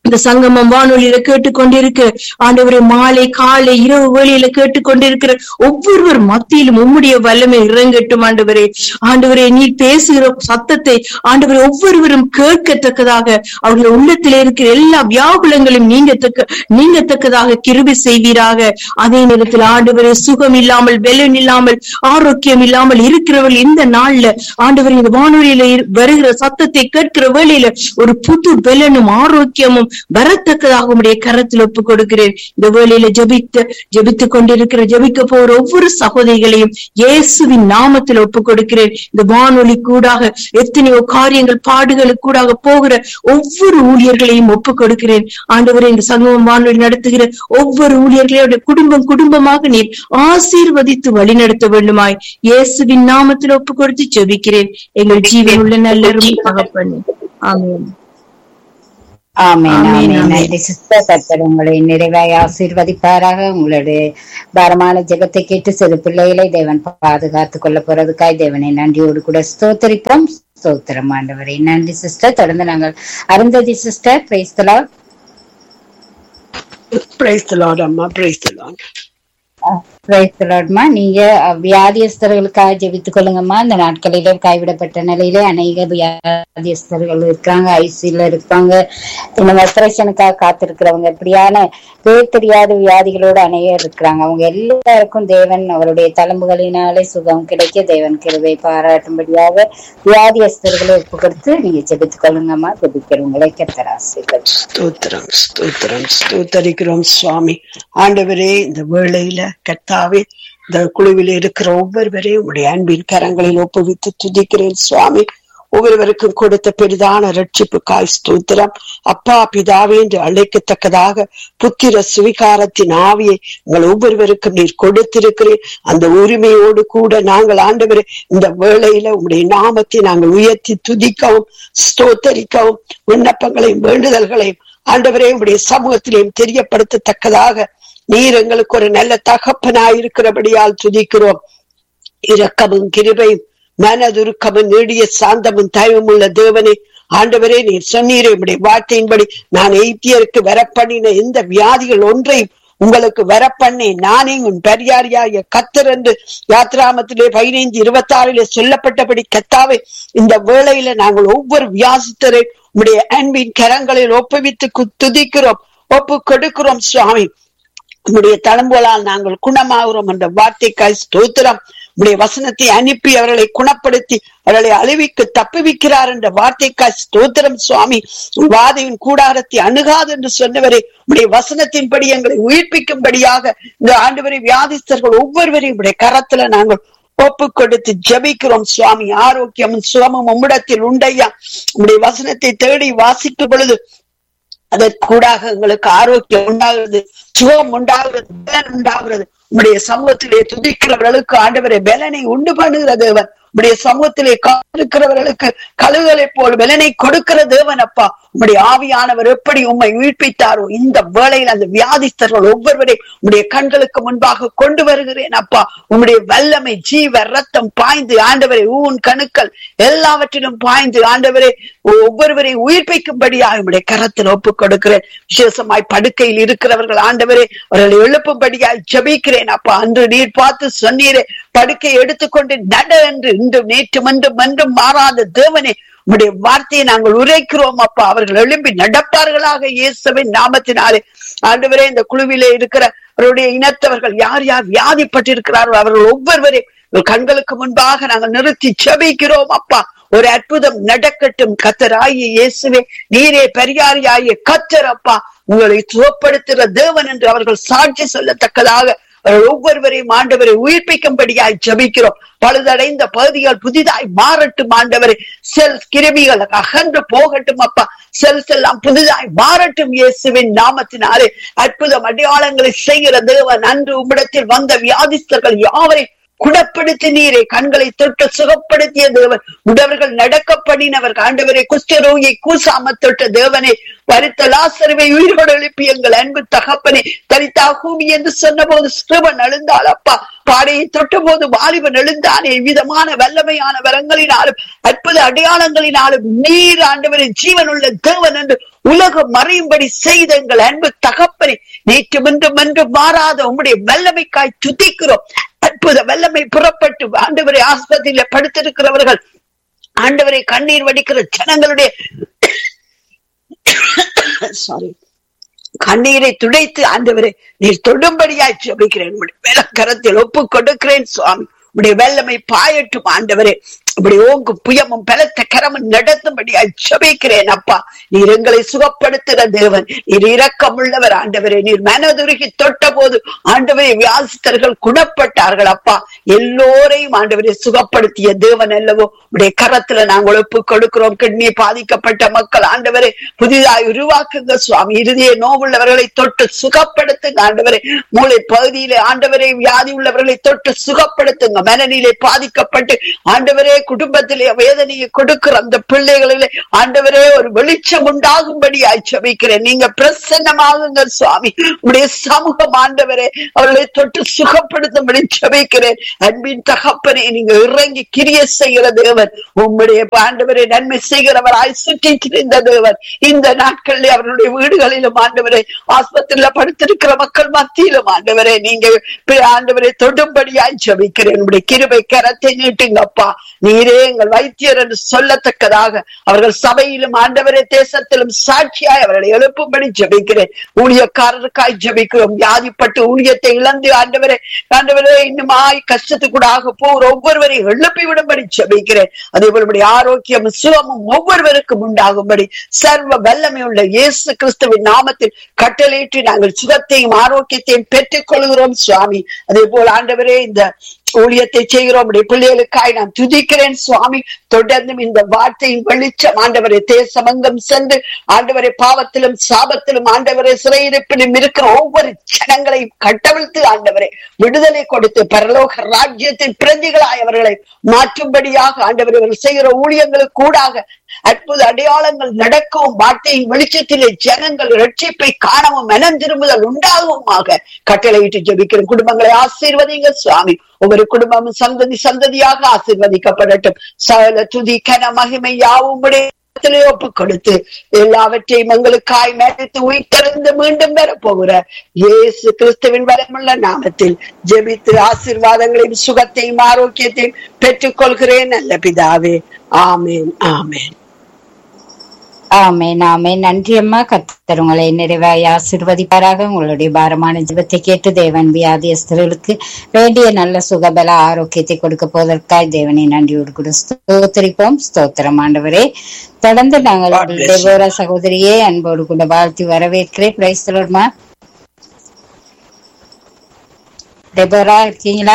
இந்த சங்கமம் வானொலியில கேட்டுக்கொண்டிருக்கிற ஆண்டவரை மாலை காலை இரவு வேளையில கேட்டுக்கொண்டிருக்கிற ஒவ்வொருவர் மத்தியிலும் உம்முடைய வல்லமை இறங்கட்டும் ஆண்டவரே ஆண்டவரே நீ பேசுகிற சத்தத்தை ஆண்டவரை ஒவ்வொருவரும் கேட்கத்தக்கதாக அவர்கள் உள்ளத்திலே இருக்கிற எல்லா வியாகுலங்களையும் நீங்கத்தக்க நீங்கத்தக்கதாக கிருபி செய்வீராக அதே நேரத்தில் ஆண்டவரே சுகம் இல்லாமல் பெலன் இல்லாமல் ஆரோக்கியம் இல்லாமல் இருக்கிறவர்கள் இந்த நாள்ல ஆண்டவர் இந்த வானொலியில இரு- வருகிற சத்தத்தை கேட்கிற வேளையில ஒரு புது பெலனும் ஆரோக்கியமும் வரத்தக்கதாக உடைய கரத்தில் ஒப்பு கொடுக்கிறேன் இந்த வேளையில ஜெபித்து ஜெபித்துக் கொண்டிருக்கிற ஜெபிக்க போற ஒவ்வொரு சகோதரிகளையும் இயேசுவின் நாமத்தில் ஒப்பு கொடுக்கிறேன் இந்த வானொலி கூடாக எத்தனையோ காரியங்கள் பாடுகளுக்கு கூடாக போகிற ஒவ்வொரு ஊழியர்களையும் ஒப்பு கொடுக்கிறேன் ஆண்டவரே இந்த சங்கமம் வானொலி நடத்துகிற ஒவ்வொரு ஊழியர்களையோட குடும்பம் குடும்பமாக நீர் ஆசீர்வதித்து வழிநடத்த வேண்டுமாய் இயேசுவின் நாமத்தில் ஒப்பு கொடுத்து ஜெபிக்கிறேன் எங்கள் ஜீவனுள்ள நல்லரும் தகப்பனே ஆமென் ஆமென் ஆமென், ஆமென் ஆமென். நன்றி சிஸ்டர் கர்த்தர் உங்களை நிறைவாய் ஆசீர்வதிப்பாராக உங்களுடைய பாரமான ஜெபத்தை கேட்டு சிறு பிள்ளைகளை தேவன் பாதுகாத்துக் கொள்ள போறதுக்காய் தேவனை நன்றியோடு கூட ஸ்தோத்தரிப்போம் ஸ்தோத்திரம் ஆண்டவரை நன்றி சிஸ்டர் தொடர்ந்து நாங்கள் Arundhati sister praise the lord Praise the Lord, அம்மா praise the Lord. பிரைஸ்தலாட்மா நீங்க அஹ், வியாதியஸ்தர்களுக்காக ஜெபித்துக் கொள்ளுங்கம்மா இந்த நாட்களிலே கைவிடப்பட்ட நிலையிலே அநேக வியாதியஸ்தர்கள் இருக்காங்க ஐசில இருப்பாங்க இந்த ஆபரேஷனுக்காக காத்திருக்கிறவங்க இப்படியான பேர் தெரியாத வியாதிகளோடு அநேகர் இருக்கிறாங்க அவங்க எல்லாருக்கும் தேவன் அவருடைய தழும்புகளினாலே சுகம் கிடைக்க தேவன் கிருபை பாராட்டும்படியாக வியாதியஸ்தர்களை ஒப்பு கொடுத்து நீங்க ஜெபித்துக் கொள்ளுங்கம்மா ஜெபிக்கிறவங்களை கத்தராசிகள் ஸ்தோத்திரம் ஸ்தோத்திரம் ஸ்தோத்தரிக்கிறோம் சுவாமி ஆண்டவரே இந்த வேளையில கர்த்தாவே இந்த குழுவில் இருக்கிற ஒவ்வொருவரையும் உடைய அன்பின் கரங்களில் ஒப்புவித்து துதிக்கிறேன் சுவாமி ஒவ்வொருவருக்கும் கொடுத்த பெரிதான ரட்சிப்புக்காய் ஸ்தோத்திரம் அப்பா பிதாவே என்று அழைக்கத்தக்கதாக புத்திர சுவிகாரத்தின் ஆவியை உங்கள் ஒவ்வொருவருக்கும் நீர் கொடுத்திருக்கிறேன் அந்த உரிமையோடு கூட நாங்கள் ஆண்டவரே இந்த வேளையில உங்களுடைய நாமத்தை நாங்கள் உயர்த்தி துதிக்கவும் ஸ்தோத்தரிக்கவும் விண்ணப்பங்களையும் வேண்டுதல்களையும் ஆண்டவரே உடைய சமூகத்திலேயும் தெரியப்படுத்தத்தக்கதாக நீர் எங்களுக்கு ஒரு நல்ல தகப்பனாய் இருக்கிறபடியால் துதிக்கிறோம் இரக்கமும் கிருபையும் மனதுருக்கமும் நீடிய சாந்தமும் தயவும் உள்ள தேவனே ஆண்டவரே நீர் சொன்னீரே உடைய வார்த்தையின்படி நான் எய்த்தியருக்கு வரப்பண்ணின எந்த வியாதிகள் ஒன்றையும் உங்களுக்கு வரப்பண்ணி நானே உன் பெரியாரியாய கத்தர் என்று யாத்ராமத்திலே பதினைந்து இருபத்தி ஆறிலே சொல்லப்பட்டபடி கத்தாவே இந்த வேளையில நாங்கள் ஒவ்வொரு வியாசித்தரை உடைய அன்பின் கரங்களில் ஒப்புவித்து கு- துதிக்கிறோம் ஒப்பு கொடுக்கிறோம் சுவாமி உம்முடைய தளம்புகளால் நாங்கள் குணமாகிறோம் என்ற வார்த்தைக்காய் ஸ்தோத்திரம் உம்முடைய வசனத்தை அனுப்பி அவர்களை குணப்படுத்தி அவர்களை அழிவிக்கு தப்புவிக்கிறார் என்ற வார்த்தைக்காய் ஸ்தோத்திரம் சுவாமி உன் வாதையின் கூடாரத்தை அணுகாது என்று சொன்னவரே உடைய வசனத்தின்படி எங்களை உயிர்ப்பிக்கும்படியாக இந்த ஆண்டு வியாதிஸ்தர்கள் ஒவ்வொருவரையும் உடைய கரத்துல நாங்கள் ஒப்பு கொடுத்து ஜெபிக்கிறோம் சுவாமி ஆரோக்கியமும் சுகமும் உம்மிடத்தில் உண்டையா உம்முடைய வசனத்தை தேடி வாசிக்கும் பொழுது அதற்கூடாக எங்களுக்கு ஆரோக்கியம் உண்டாகிறது சுகம் உண்டாகிறது பலன் உண்டாகிறது உம்முடைய சமூகத்திலே துதிக்கிறவர்களுக்கு ஆண்டவரை பலனை உண்டு பண்ணுகிற தேவன் உம்முடைய சமூகத்திலே காத்திருக்கிறவர்களுக்கு கழுகளை போல் பலனை கொடுக்கிற தேவன் அப்பா உம்முடைய ஆவியானவர் எப்படி உம்மை உயிர்ப்பித்தாரோ இந்த வேளையில் அந்த வியாதிஸ்தர்கள் ஒவ்வொருவரை உம்முடைய கண்களுக்கு முன்பாக கொண்டு வருகிறேன் அப்பா உம்முடைய வல்லமை ஜீவ ரத்தம் பாய்ந்து ஆண்டவரை ஊன் கணுக்கள் எல்லாவற்றிலும் பாய்ந்து ஆண்டவரை ஒவ்வொருவரை உயிர்ப்பிக்கும்படியாக உம்முடைய கரத்தில் ஒப்புக் கொடுக்கிறேன் விசேஷமாய் படுக்கையில் இருக்கிறவர்கள் ஆண்டவரே அவர்களை எழுப்பும்படியாய் ஜெபிக்கிறேன் அப்பா அன்று நீர் பார்த்து சொன்னீரே படுக்கை எடுத்துக்கொண்டு நட என்று இன்று நேற்று மன்றும் மன்றும் மாறாத தேவனே உம்முடைய வார்த்தையை நாங்கள் உரைக்கிறோம் அப்பா அவர்கள் எழும்பி நடப்பார்களாக இயேசுவின் நாமத்தினாலே ஆண்டவரே இந்த குழுவிலே இருக்கிற அவருடைய இனத்தவர்கள் யார் யார் வியாதிப்பட்டிருக்கிறார்கள் அவர்கள் ஒவ்வொருவரையும் உங்கள் கண்களுக்கு முன்பாக நாங்கள் நிறுத்தி செபிக்கிறோம் அப்பா ஒரு அற்புதம் நடக்கட்டும் கத்தராகிய இயேசுவே நீரே பெரியாரியாகிய கத்தர் அப்பா உங்களை சுகப்படுத்துகிற தேவன் என்று அவர்கள் சாட்சி சொல்லத்தக்கதாக அவர்கள் ஒவ்வொருவரையும் ஆண்டவரை உயிர்ப்பிக்கும்படியாய் ஜபிக்கிறோம் பழுதடைந்த பகுதிகள் புதிதாய் மாறட்டும் ஆண்டவரை செல் கிருமிகள் அகன்று போகட்டும் அப்பா செல்ஸ் எல்லாம் புதிதாய் மாறட்டும் இயேசுவின் நாமத்தினாலே அற்புதம் அடையாளங்களை செய்கிற தேவன் அன்று உம்மிடத்தில் வந்த வியாதிஸ்தர்கள் யாவரை குணப்படுத்தினீரே கண்களை தொட்டு சுகப்படுத்திய தேவன் உடவர்கள் நடக்க பண்ணினவர் ஆண்டவரை குஷ்டரோகியை கூசாம தொட்ட தேவனே பரித்த லாசருவை உயிரோடு எழுப்பி எங்கள் அன்பு தகப்பனே தரித்தா கூமி என்று சொன்னபோது சிறுவன் எழுந்தாள் அப்பா பாடையை தொட்ட போது வாலிபன் எழுந்தானே விதமான வல்லமையான வரங்களினாலும் அற்புத அடையாளங்களினாலும் நீர் ஆண்டவரின் ஜீவனுள்ள தேவன் என்று உலகம் மறையும்படி செய்த எங்கள் அன்பு தகப்பனே நேற்று இன்றும் என்றும் மாறாத உம்முடைய வல்லமைக்காய் துதிக்கிறோம் அற்புத வல்லமை புறப்பட்டு ஆண்டவரை ஆஸ்பத்திரியில படுத்திருக்கிறவர்கள் ஆண்டவரை கண்ணீர் வடிக்கிற ஜனங்களுடைய சாரி கண்ணீரை துடைத்து ஆண்டவரை நீர் தொடும்படியாய் ஜெபிக்கிறேன் உம்முடைய வேலக்கரத்தில் ஒப்பு கொடுக்கிறேன் சுவாமி உடைய வல்லமை பாயட்டும் ஆண்டவரே இப்படி ஓங்கு புயமும் பலத்த கரமும் நடத்தும்படியாய் ஜெபிக்கிறேன் அப்பா நீர் எங்களை சுகப்படுத்துகிற தேவன் நீர் இரக்கம் உள்ளவர் ஆண்டவரே நீர் மனதுருகி தொட்ட போது ஆண்டவரை வியாசித்தர்கள் குணப்பட்டார்கள் அப்பா எல்லோரையும் ஆண்டவரை சுகப்படுத்திய தேவன் அல்லவோ உடைய கரத்துல நாங்கள் ஒப்பு கொடுக்கிறோம் கிட்னி பாதிக்கப்பட்ட மக்கள் ஆண்டவரை புதிதாய் உருவாக்குங்க சுவாமி இறுதியை நோவுள்ளவர்களை தொட்டு சுகப்படுத்துங்க ஆண்டவரை மூளை பகுதியிலே ஆண்டவரை வியாதி உள்ளவர்களை தொட்டு சுகப்படுத்துங்க மனநிலை பாதிக்கப்பட்டு ஆண்டவரே குடும்பத்திலே வேதனையை கொடுக்கிற அந்த பிள்ளைகளிலே ஆண்டவரே ஒரு வெளிச்சம் உண்டாகும்படி ஆய்ச்சபிக்கிறேன் நீங்க பிரசன்னமாகுங்க சுவாமி உடைய சமூகம் ஆண்டவரே அவர்களை தொட்டு சுகப்படுத்தும்படி ஜெபிக்கிறேன் அன்பின் தகப்பனே நீங்க இறங்கி கிரிய செய்கிற தேவன் உம்முடைய ஆண்டவரை நன்மை செய்கிறவராய் சுற்றி திரிந்த தேவன் இந்த நாட்களில் அவர்களுடைய வீடுகளிலும் ஆண்டவரை ஆஸ்பத்திரியில படுத்திருக்கிற மக்கள் மத்தியிலும் ஆண்டவரே நீங்க ஆண்டவரை தொடும்படியாய் ஜெபிக்கிறேன் உடைய கிருபை கரத்தை நீட்டுங்கப்பா நீரே எங்கள் வைத்தியர் என்று சொல்லத்தக்கதாக அவர்கள் சபையிலும் ஆண்டவரே தேசத்திலும் சாட்சியாய் அவர்களை எழுப்பும்படி ஜெபிக்கிறேன் ஊழியக்காரருக்காய் ஜெபிக்கிறோம் வியாதிப்பட்டு ஊழியத்தை இழந்து ஆண்டவரே ஆண்டவரே இன்னுமாய் கஷ்டத்துக்கூடாக போகிற ஒவ்வொருவரையும் எழுப்பி விடும்படி ஜெபிக்கிறேன் அதே போல ஆரோக்கியம் சுகமும் ஒவ்வொருவருக்கும் உண்டாகும்படி சர்வ வல்லமை உள்ள இயேசு கிறிஸ்துவின் நாமத்தில் கட்டளையிட்டு நாங்கள் சுகத்தையும் ஆரோக்கியத்தையும் பெற்றுக் கொள்கிறோம் சுவாமி அதே போல் ஆண்டவரே இந்த ஊழியத்தை செய்கிறோம் உடைய பிள்ளைகளுக்காய் நான் துதிக்கிறேன் சுவாமி தொடர்ந்தும் இந்த வார்த்தையின் வெளிச்சம் ஆண்டவரை தேசமங்கம் சென்று ஆண்டவரை பாவத்திலும் சாபத்திலும் ஆண்டவரை சிறையிருப்பிலும் இருக்கிற ஒவ்வொரு ஜனங்களையும் கட்டவிழ்த்து ஆண்டவரை விடுதலை கொடுத்து பரலோக ராஜ்யத்தின் பிரதிகளாய் அவர்களை மாற்றும்படியாக ஆண்டவர் இவர்கள் செய்கிற ஊழியங்களுக்கு கூடாக அற்புத அடையாளங்கள் நடக்கவும் வார்த்தையின் வெளிச்சத்திலே ஜனங்கள் ரட்சிப்பை காணவும் மனம் திரும்புதல் உண்டாகுமாக கட்டளையிட்டு ஜெபிக்கிற குடும்பங்களை ஆசீர்வதிங்க சுவாமி ஒவ்வொரு குடும்பமும் சந்ததி சந்ததியாக ஆசீர்வதிக்கப்படட்டும் சகல துதி கன மகிமை யாவும் ஒப்பு கொடுத்து எல்லாவற்றையும் எங்களுக்காய் மறைத்து உயிர்த்தெழுந்து மீண்டும் பெற போகிற இயேசு கிறிஸ்துவின் வரமுள்ள நாமத்தில் ஜெபித்து ஆசீர்வாதங்களையும் சுகத்தையும் ஆரோக்கியத்தையும் பெற்றுக் கொள்கிறேன் நல்ல பிதாவே ஆமேன் ஆமேன் ஆமேன் ஆமேன் நன்றி அம்மா கத்தர் உங்களை நிறைவாய் ஆசிர்வதிப்பாராக உங்களுடைய பாரமான ஜீவத்தை கேட்டு தேவன் வியாதியஸ்தர்களுக்கு வேண்டிய நல்ல சுகபல ஆரோக்கியத்தை கொடுக்க போவதற்காய் தேவனை நன்றியோடு கூட ஸ்தோத்திரிப்போம் ஸ்தோத்திரம் ஆண்டவரே தொடர்ந்து நாங்கள் God bless you. தேவோரா சகோதரியே அன்போடு கூட வாழ்த்தி வரவேற்கிறேன் பிரைஸ் தொடர்மா டெபோரா இருக்கீங்களா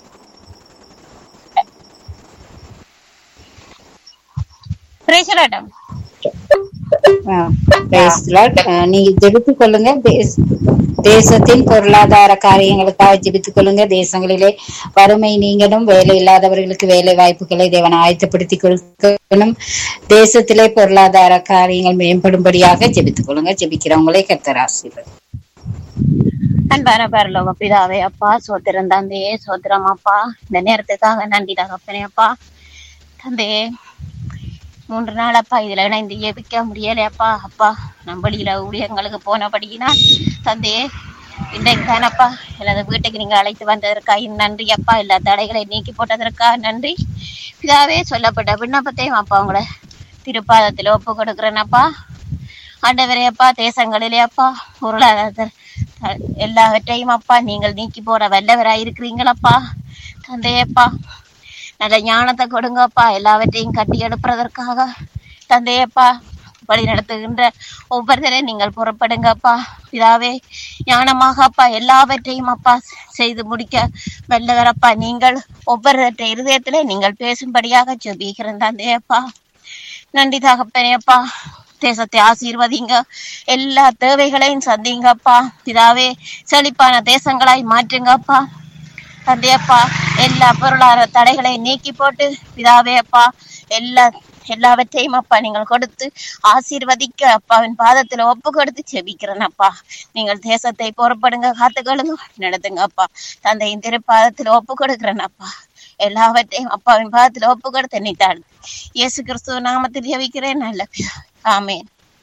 பிரேசலாட்டம் ஆ, praise the Lord. ஆ, நீங்க ஜெபித்துக் கொள்ளுங்க தேச- தேசத்தின் பொருளாதார காரியங்களுக்காக ஜெபித்துக் கொள்ளுங்க தேசங்களிலே வறுமை நீங்களும் வேலை இல்லாதவர்களுக்கு வேலை வாய்ப்புகளை தேவன் ஆயத்தப்படுத்தி கொடுக்கணும் தேசத்திலே பொருளாதார காரியங்கள் மேம்படும்படியாக ஜெபித்துக் கொள்ளுங்க ஜெபிக்கிறவங்களே கர்த்தர் ஆசீர்வதி அன்பான பரலோக பிதாவே அப்பா சோத்திரம் தந்தையே சோத்திரம் அப்பா இந்த நேரத்துக்காக நன்றி தகப்பனே அப்பா தந்தையே மூன்று நாள் அப்பா இதுல இணைந்து ஜெபிக்க முடியலையப்பா அப்பா நம்ம வெளியில ஊழியங்களுக்கு போனபடியினால் தந்தையே இன்றைக்கு தானப்பா எனது வீட்டுக்கு நீங்க அழைத்து வந்ததற்காக நன்றி அப்பா எல்லா தடைகளை நீக்கி போட்டதற்காக நன்றி பிதாவே சொல்லப்பட்ட விண்ணப்பத்தையும் அப்பா உங்களை திருப்பாதத்தில் ஒப்பு கொடுக்குறேனப்பா ஆண்டவரே அப்பா தேசங்களிலே அப்பா பொருளாதார த- எல்லாவற்றையும் அப்பா நீங்கள் நீக்கி போற வல்லவராய் இருக்கிறீங்களப்பா தந்தையப்பா நல்ல ஞானத்தை கொடுங்கப்பா எல்லாவற்றையும் கட்டி எழுப்புறதற்காக தந்தையப்பா வழி நடத்துகின்ற ஒவ்வொருத்தரையும் நீங்கள் புறப்படுங்கப்பா பிதாவே ஞானமாக அப்பா எல்லாவற்றையும் அப்பா செய்து முடிக்க வல்லவரப்பா நீங்கள் ஒவ்வொருவற்றை இருதயத்திலே நீங்கள் பேசும்படியாக ஜெபிக்கிறேன் தந்தையப்பா நன்றி தகப்பனே அப்பா தேசத்தை ஆசீர்வதிங்க எல்லா தேவைகளையும் சந்திங்கப்பா பிதாவே செழிப்பான தேசங்களாய் மாற்றுங்கப்பா தந்தையப்பா எல்லா பொருளாதார தடைகளை நீக்கி போட்டு பிதாவே அப்பா எல்லா எல்லாவற்றையும் அப்பா நீங்கள் கொடுத்து ஆசீர்வதிக்க அப்பாவின் பாதத்துல ஒப்பு கொடுத்து செபிக்கிறேன் அப்பா நீங்கள் தேசத்தை பொறுப்படுங்க காத்துக்கொள்ளுங்க நடத்துங்க அப்பா தந்தையின் திருப்பாதத்துல ஒப்பு கொடுக்கிறேன் அப்பா எல்லாவற்றையும் அப்பாவின் பாதத்துல ஒப்பு கொடுத்து நீட்டாடு இயேசு கிறிஸ்துவ நாமத்தில் ஜெபிக்கிறேன் நல்ல பிதா. ஆமென்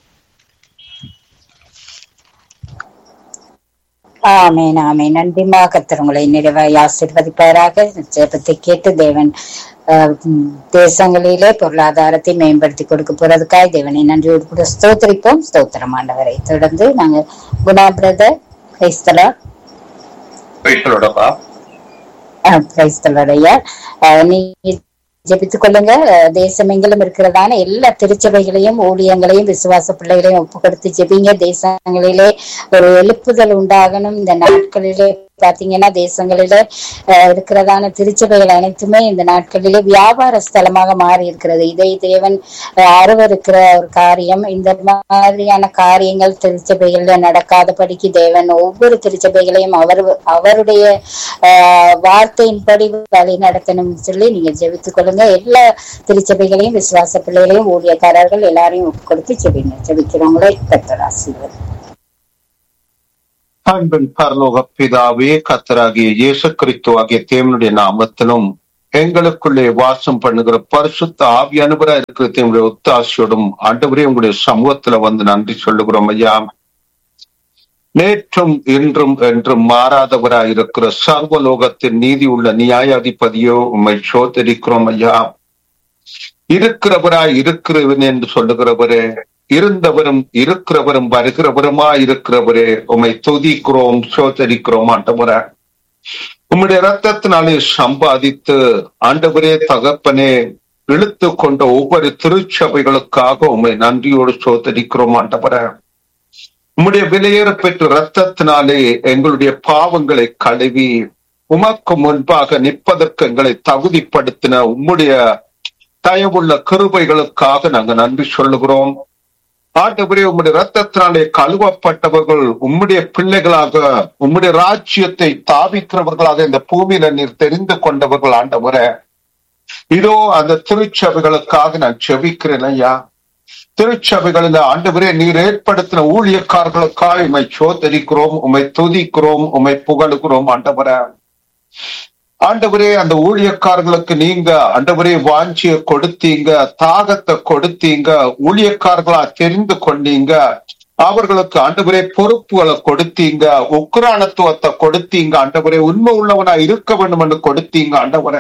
ஆமேன் ஆமேன் நன்றிமா கர்த்தர் உங்களை நிறைவாய் ஆசீர்வதிப்பாராக ஜெபத்தை கேட்டு தேவன் ஆஹ், உம், தேசங்களிலே பொருளாதாரத்தை மேம்படுத்தி கொடுக்க போறதுக்காய் தேவனை நன்றியோடு கூட ஸ்தோத்திரிப்போம் ஸ்தோத்திரமானவரை தொடர்ந்து நாங்க குணா பிரதர் கிரைஸ்தலா பேசலோடப்பா கிரைஸ்தலரையா நீங்க ஜெபித்துக் கொள்ளுங்க அஹ், தேசம் எங்கிலும் இருக்கிறதான எல்லா திருச்சபைகளையும் ஊழியங்களையும் விசுவாச பிள்ளைகளையும் ஒப்பு கொடுத்து ஜெபிங்க தேசங்களிலே ஒரு எழுப்புதல் உண்டாகணும் இந்த நாட்களிலே பாத்தீங்கன்னா தேசங்களிலே அஹ், இருக்கிறதான திருச்சபைகள் அனைத்துமே இந்த நாட்களிலே வியாபார ஸ்தலமாக மாறி இருக்கிறது இதை தேவன் அஹ், அருவருக்கிற ஒரு காரியம் இந்த மாதிரியான காரியங்கள் திருச்சபைகள்ல நடக்காதபடிக்கு தேவன் ஒவ்வொரு திருச்சபைகளையும் அவர் அவருடைய ஆஹ், வார்த்தையின்படி வழி நடத்தணும்னு சொல்லி நீங்க ஜெபித்துக் கொள்ளுங்க எல்லா திருச்சபைகளையும் விசுவாச பிள்ளைகளையும் ஊழியக்காரர்கள் எல்லாரையும் ஒப்பு கொடுத்து ஜெபிங்க ஜெபிக்கிறவங்களே கத்தர் ஆசீர்வாதம் அன்பின் பரலோக பிதாவே கத்தராகிய இயேசு கிறிஸ்து ஆகிய தேவனுடைய நாமத்திலும் எங்களுக்குள்ளே வாசம் பண்ணுகிற பரிசுத்த ஆவி அனுபரா இருக்கிற தேவனுடைய ஒத்தாசையோடும் ஆண்டவரே உங்களுடைய சமூகத்துல வந்து நன்றி சொல்லுகிறோம் ஐயா நேற்றும் இன்றும் என்றும் மாறாதவராய் இருக்கிற சர்வலோகத்தின் நீதி உள்ள நியாயாதிபதியோ உம்மை சோதரிக்கிறோம் ஐயா இருக்கிறவராய் இருக்கிறவன் என்று சொல்லுகிறவரே இருந்தவரும் இருக்கிறவரும் வருகிறவருமா இருக்கிறவரே உம்மை துதிக்கிறோம் சோதரிக்கிறோம் ஆண்டவரே உம்முடைய ரத்தத்தினாலே சம்பாதித்து ஆண்டவரே தகப்பனே இழுத்து கொண்ட ஒவ்வொரு திருச்சபைகளுக்காக உம்மை நன்றியோடு சோதரிக்கிறோம் ஆண்டவரே உம்முடைய விலையேற பெற்ற ரத்தத்தினாலே எங்களுடைய பாவங்களை கழுவி உமக்கு முன்பாக நிற்பதற்கு எங்களை தகுதிப்படுத்தின உம்முடைய தயவுள்ள கிருபைகளுக்காக நாங்க நன்றி சொல்லுகிறோம் ஆண்டவரே உம்முடைய ரத்தத்தினாலே கழுவப்பட்டவர்கள் உம்முடைய பிள்ளைகளாக உம்முடைய ராஜ்யத்தை தாவிக்கிறவர்களாக இந்த பூமியில நீர் தெரிந்து கொண்டவர்கள் ஆண்டவரே இதோ அந்த திருச்சபைகளுக்காக நான் செபிக்கிறேன் ஐயா திருச்சபைகளில் ஆண்டவரே நீர் ஏற்படுத்தின ஊழியக்காரர்களுக்காக உம்மை சோதரிக்கிறோம் உம்மை துதிக்கிறோம் உம்மை புகழுகிறோம் ஆண்டவரே ஆண்டவரே அந்த ஊழியக்காரர்களுக்கு நீங்க ஆண்டவரே வாஞ்சிய கொடுத்தீங்க தாகத்தை கொடுத்தீங்க ஊழியக்காரர்களா தெரிந்து கொண்டீங்க அவர்களுக்கு ஆண்டவரே பொறுப்புகளை கொடுத்தீங்க உக்ரானத்துவத்தை கொடுத்தீங்க ஆண்டவரே உண்மை உள்ளவனா இருக்க வேண்டும் என்று கொடுத்தீங்க ஆண்டவரே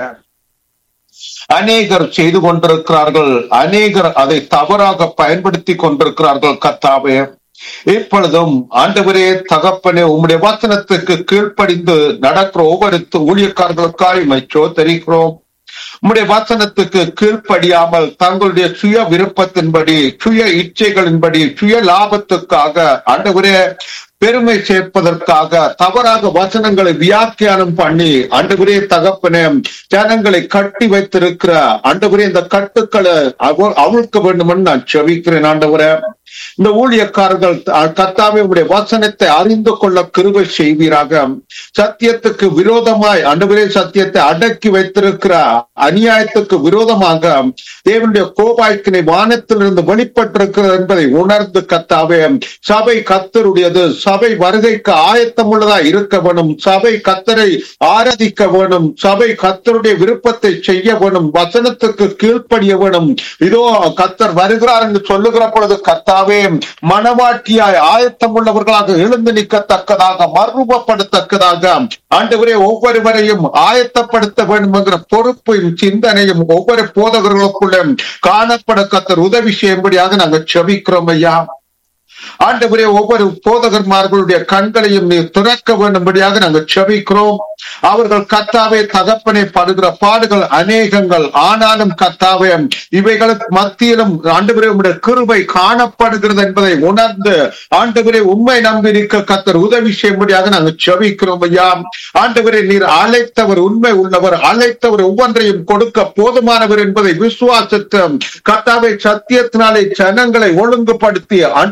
அநேகர் செய்து கொண்டிருக்கிறார்கள் அநேகர் அதை தவறாக பயன்படுத்தி கொண்டிருக்கிறார்கள் கத்தாவே இப்பொழுதும் ஆண்டவரே தகப்பனே உம்முடைய வசனத்துக்கு கீழ்ப்படிந்து நடக்கிற ஒவ்வொரு ஊழியக்காரர்களுக்காக இமை சோதரிக்கிறோம் உம்முடைய வசனத்துக்கு கீழ்ப்படியாமல் தங்களுடைய சுய விருப்பத்தின்படி சுய இச்சைகளின்படி சுய லாபத்துக்காக ஆண்டவரே பெருமை சேர்ப்பதற்காக தவறாக வசனங்களை வியாக்கியானம் பண்ணி ஆண்டவரே தகப்பனே ஜனங்களை கட்டி வைத்திருக்கிற ஆண்டவரே இந்த கட்டுக்களை அவ- அவிழ்க்க வேண்டும் நான் செவிக்கிறேன் ஆண்டவரே இந்த ஊழியக்காரர்கள் அஹ், கர்த்தாவே உடைய வசனத்தை அறிந்து கொள்ள கிருபை செய்வீராக சத்தியத்துக்கு விரோதமாய் ஆண்டவரே சத்தியத்தை அடக்கி வைத்திருக்கிற அநியாயத்துக்கு விரோதமாக தேவனுடைய கோபாய்க்கினை வானத்திலிருந்து வெளிப்பட்டிருக்கிறது என்பதை உணர்ந்து கத்தாவே சபை கத்தருடையது சபை வருகைக்கு ஆயத்தம் உள்ளதா இருக்க வேணும் சபை கத்தரை ஆராதிக்க வேணும் சபை கத்தருடைய விருப்பத்தை செய்ய வேணும் வசனத்துக்கு கீழ்ப்படிய வேணும் இதோ கத்தர் வருகிறார் என்று சொல்லுகிற பொழுது கத்தாவே மனவாட்டியாய் ஆயத்தம் உள்ளவர்களாக எழுந்து நிற்கத்தக்கதாக மறுரூபப்படுத்தக்கதாக ஆண்டவரே ஒவ்வொருவரையும் ஆயத்தப்படுத்த வேண்டும் என்கிற பொறுப்பையும் சிந்தனையும் ஒவ்வொரு போதகர்களுக்குள்ள காணப்பட கத்தர் உதவி செய்யும்படியாக நாங்கள் செபிக்கிறோம் ஐயா ஆண்டவரே ஒவ்வொரு போதகர்மார்களுடைய கண்களையும் நீர் திறக்க வேண்டும்படியாக நாங்கள் செபிக்கிறோம் அவர்கள் கத்தாவே தகப்பனை படுகிற பாடுகள் அநேகங்கள் ஆனாலும் கத்தாவே இவைகளுக்கு மத்தியிலும் ஆண்டவரே உம்முடைய கிருபை காணப்படுகிறது என்பதை உணர்ந்து ஆண்டவரே உண்மை நம்பியிருக்க கத்தர் உதவி செய்யும்படியாக நாங்கள் செபிக்கிறோம் ஐயா ஆண்டவரே நீர் அழைத்தவர் உண்மை உள்ளவர் அழைத்தவர் ஒவ்வொன்றையும் கொடுக்க போதுமானவர் என்பதை விசுவாசித்து கத்தாவை சத்தியத்தினாலே ஜனங்களை ஒழுங்குபடுத்தி ஆண்டவரே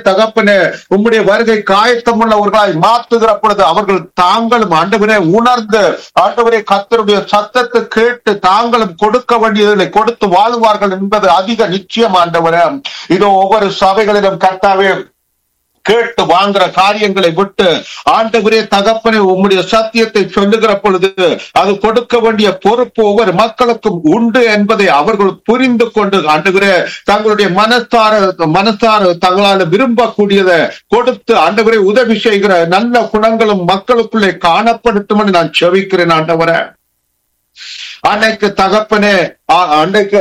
தகப்பனே உம்முடைய வருகை காயத்தமுள்ளவர்களாய் மாற்றுகிற பொழுது அவர்கள் தாங்களும் ஆண்டவரே உணர்ந்து ஆண்டவரே கத்தருடைய சத்தத்தை கேட்டு தாங்களும் கொடுக்க வேண்டியதை கொடுத்து வாழுவார்கள் என்பது அதிக நிச்சயம் ஆண்டவரே இதோ ஒவ்வொரு சபைகளிலும் கர்த்தாவே கேட்டு வாங்குற காரியங்களை விட்டு ஆண்டவரே தகப்பனே உம்முடைய சத்தியத்தை சொல்லுகிற பொழுது அது கொடுக்க வேண்டிய பொறுப்பு ஒவ்வொரு மக்களுக்கும் உண்டு என்பதை அவர்கள் புரிந்து கொண்டு ஆண்டவரே தங்களுடைய மனசார மனசார தங்களால் விரும்பக்கூடியதை கொடுத்து ஆண்டவரே உதவி செய்கிற நல்ல குணங்களும் மக்களுக்குள்ளே காணப்படுத்தும் என்று நான் செவிக்கிறேன் ஆண்டவரே அன்னைக்கு தகப்பனே ஆ- அன்னைக்கு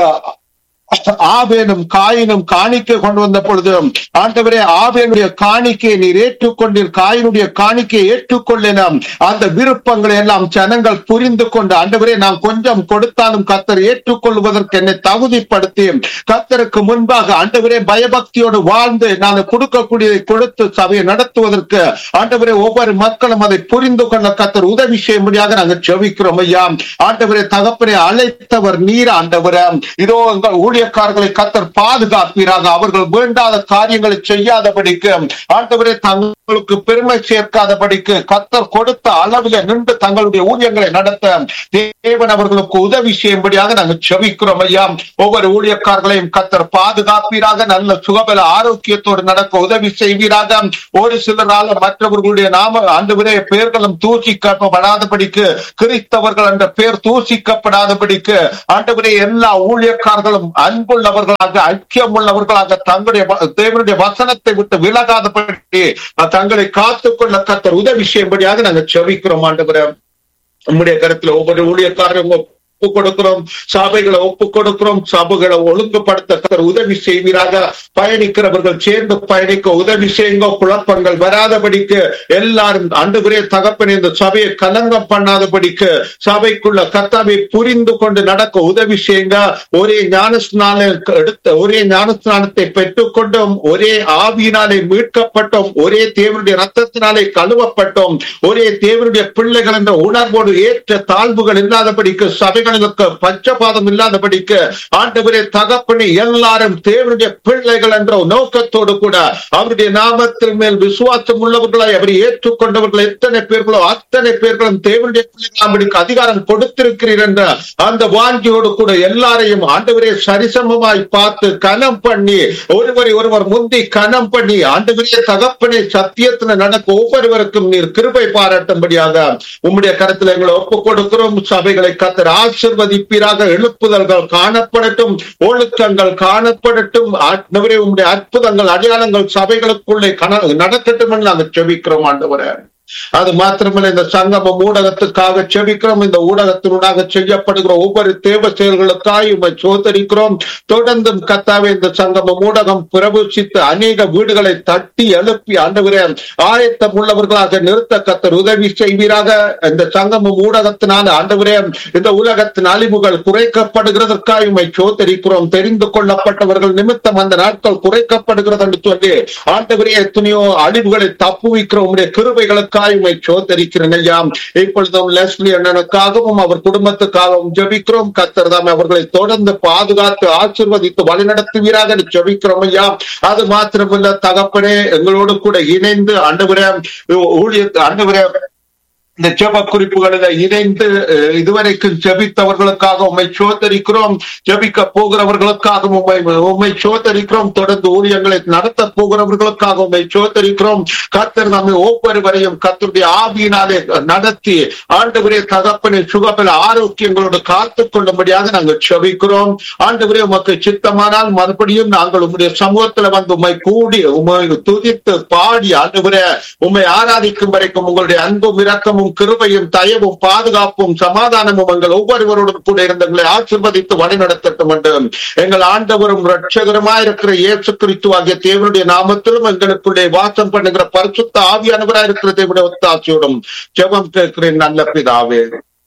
ஆவேனும் காயினும் காணிக்கை கொண்டு வந்த பொழுது ஆண்டவரே ஆவேனுடைய காணிக்கையை நீர் ஏற்றுக்கொண்டீர் காயினுடைய காணிக்கையை ஏற்றுக்கொள்ளலாம் அந்த விருப்பங்களை எல்லாம் ஜனங்கள் புரிந்து கொண்டு ஆண்டவரே நான் கொஞ்சம் கொடுத்தாலும் கத்தர் ஏற்றுக்கொள்வதற்கு என்னை தகுதிப்படுத்தி கத்தருக்கு முன்பாக ஆண்டவரே பயபக்தியோடு வாழ்ந்து நான் கொடுக்கக்கூடியதை கொடுத்து சபையை நடத்துவதற்கு ஆண்டவரே ஒவ்வொரு மக்களும் அதை புரிந்து கொள்ள கத்தர் உதவி செய்யும்படியாக நாங்கள் செவிக்கிறோம் ஐயா ஆண்டவரே தகப்பனை அழைத்தவர் நீர் ஆண்டவரே இதோ எங்கள் ஊழியக்காரர்களை கத்தர் பாதுகாப்பீராக அவர்கள் வேண்டாத காரியங்களை செய்யாதபடிக்கு ஆண்டவரே தங்களுக்கு பெருமை சேர்க்காதபடிக்கு கத்தர் கொடுத்த அளவில் நின்று தங்களுடைய ஊழியங்களை நடத்த தேவன் அவர்களுக்கு உதவி செய்யும்படியாக நாங்கள் செவிக்கிறோம் ஐயா ஒவ்வொரு ஊழியக்காரர்களையும் கத்தர் பாதுகாப்பீராக நல்ல சுகபல ஆரோக்கியத்தோடு நடக்க உதவி செய்வீராக ஒரு சிலரால மற்றவர்களுடைய நாம ஆண்டவரே பெயர்களும் தூசிக்கப்படாதபடிக்கு கிறிஸ்தவர்கள் என்ற பெயர் தூசிக்கப்படாதபடிக்கு ஆண்டவரே எல்லா ஊழியக்காரர்களும் அன்புள்ளவர்களாக ஐக்கியம் உள்ளவர்களாக தங்களுடைய வ- தேவனுடைய வசனத்தை விட்டு விலகாதபடி தங்களை காத்துக்கொள்ள கத்தர் உதவி செய்யும்படியாக நாங்கள் செவிக்கிறோம் ஆண்டவரே உம்முடைய கருத்துல ஒவ்வொரு ஊழியக்காரரும் ஒப்பு கொடுக்கிறோம் சபைகளை ஒப்பு கொடுக்கிறோம் சபைகளை ஒழுங்குபடுத்த கர்த்தர் உதவி செய்வீராக பயணிக்கிறவர்கள் சேர்ந்து பயணிக்க உதவி செய்யுங்க குழப்பங்கள் வராதபடிக்கு எல்லாரும் அண்டுகுரே தகப்பன் இந்த சபையை கலங்கம் பண்ணாதபடிக்கு சபைக்குள்ள கர்த்தாவை புரிந்து கொண்டு நடக்க உதவி செய்யுங்க ஒரே ஞானஸ்நான எடுத்த ஒரே ஞானஸ்நானத்தை பெற்றுக்கொண்டோம் ஒரே ஆவியினாலே மீட்கப்பட்டோம் ஒரே தேவனுடைய ரத்தத்தினாலே கழுவப்பட்டோம் ஒரே தேவனுடைய பிள்ளைகள் என்ற உணர்வோடு ஏற்ற தாழ்வுகள் இல்லாதபடிக்கு சபைகளுக்கு பட்சபாதம் இல்லாதபடிக்கு ஆண்டவரே தகப்பனே எல்லாரும் தேவனுடைய பிள்ளைகள் என்ற நோக்கத்தோடு கூட அவருடைய நாமத்தின் மேல் விசுவாசம் உள்ளவர்களை அவரை ஏற்றுக்கொண்டவர்கள் எத்தனை பேர்களோ அத்தனை பேர்களும் தேவனுடைய பிள்ளைகளாம்படிக்கு அதிகாரம் கொடுத்திருக்கிறீர் என்ற அந்த வாஞ்சியோடு கூட எல்லாரையும் ஆண்டவரே சரிசமமாய் பார்த்து கனம் பண்ணி ஒருவரை ஒருவர் முந்தி கனம் பண்ணி ஆண்டவரே தகப்பனே சத்தியத்துல நடக்க ஒவ்வொருவருக்கும் நீர் கிருபை பாராட்டும்படியாக உம்முடைய கருத்துல எங்களை ஒப்புக் கொடுக்கிறோம் சபைகளை கத்தர் ஆசிர்வதிப்பீராக எழுப்புதல்கள் காணப்படட்டும் ஒழுக்கங்கள் காணப்படட்டும் ஆண்டவரே உம்முடைய அற்புதங்கள் அடையாளங்கள் சபைகளுக்குள்ளே கன நடக்கட்டும் என்று நாங்கள் செபிக்கிறோம் ஆண்டவரே அது மாத்திரமல்ல இந்த சங்கமம் ஊடகத்துக்காக செபிக்கிறோம் இந்த ஊடகத்தினூடாக செய்யப்படுகிற ஒவ்வொரு தேவ செயல்களுக்காக உண்மை சோதரிக்கிறோம் தொடர்ந்தும் கத்தாவே இந்த சங்கமம் ஊடகம் பிரபுசித்து அநேக வீடுகளை தட்டி எழுப்பி ஆண்டவரே ஆயத்தம் உள்ளவர்களாக நிறுத்த கத்தர் உதவி செய்வீராக இந்த சங்கமம் ஊடகத்தினால் ஆண்டவரே இந்த உலகத்தின் அழிவுகள் குறைக்கப்படுகிறதற்காக உண்மை சோதரிக்கிறோம் தெரிந்து கொள்ளப்பட்டவர்கள் நிமித்தம் அந்த நாட்கள் குறைக்கப்படுகிறது என்று சொல்லி ஆண்டவரே எத்தனையோ அழிவுகளை தப்புவிக்கிற உங்களுடைய கிருபைகளுக்காக உண்மை சோதரிக்கிறேன் ஐயா இப்பொழுதும் லெஸ்லி அண்ணனுக்காகவும் அவர் குடும்பத்துக்காகவும் ஜெபிக்கிறோம் கத்தர் தாமே அவர்களை தொடர்ந்து பாதுகாத்து ஆசிர்வதித்து வழிநடத்துவீராக என்று ஜெபிக்கிறோம் ஐயா அது மாத்திரமல்ல தகப்பனே எங்களோடு கூட இணைந்து ஆண்டவரே ஊழிய ஆண்டவரே இந்த ஜெப குறிப்புகளில் இணைந்து அஹ், இதுவரைக்கும் ஜெபித்தவர்களுக்காக உண்மை சோதரிக்கிறோம் ஜெபிக்க போகிறவர்களுக்காக உண்மை உண்மை சோதரிக்கிறோம் தொடர்ந்து ஊழியங்களை நடத்த போகிறவர்களுக்காக உண்மை சோதரிக்கிறோம் கர்த்தர் நம்மை ஒவ்வொருவரையும் கர்த்தருடைய ஆவியினாலே நடத்தி ஆண்டவரே தகப்பனை சுகபல ஆரோக்கியங்களோடு காத்துக் கொள்ளும்படியாக நாங்கள் செபிக்கிறோம் ஆண்டவரே உமக்கு சித்தமானால் மறுபடியும் நாங்கள் உம்முடைய சமூகத்துல வந்து உண்மை கூடி உண்மை துதித்து பாடி ஆண்டவரே உம்மை ஆராதிக்கும் வரைக்கும் உங்களுடைய அன்பும் இரக்கமும் கிருபையும் தயவும் பாதுகாப்பும் சமாதானமும் எங்கள் ஒவ்வொருவரோடும் கூட இருந்தங்களை ஆசிர்வதித்து வழிநடத்தட்டும் என்று எங்கள் ஆண்டவரும் இரட்சகருமாய் இருக்கிற இயேசு கிறிஸ்து ஆகிய தேவனுடைய நாமத்திலும் எங்களுக்குள்ளே வாசம் பண்ணுகிற பரிசுத்த ஆவியானவராய் இருக்கிற தேவனுடைய ஒத்தாட்சியோடும் ஜெபம் கேட்கிறேன் நல்ல பிதாவே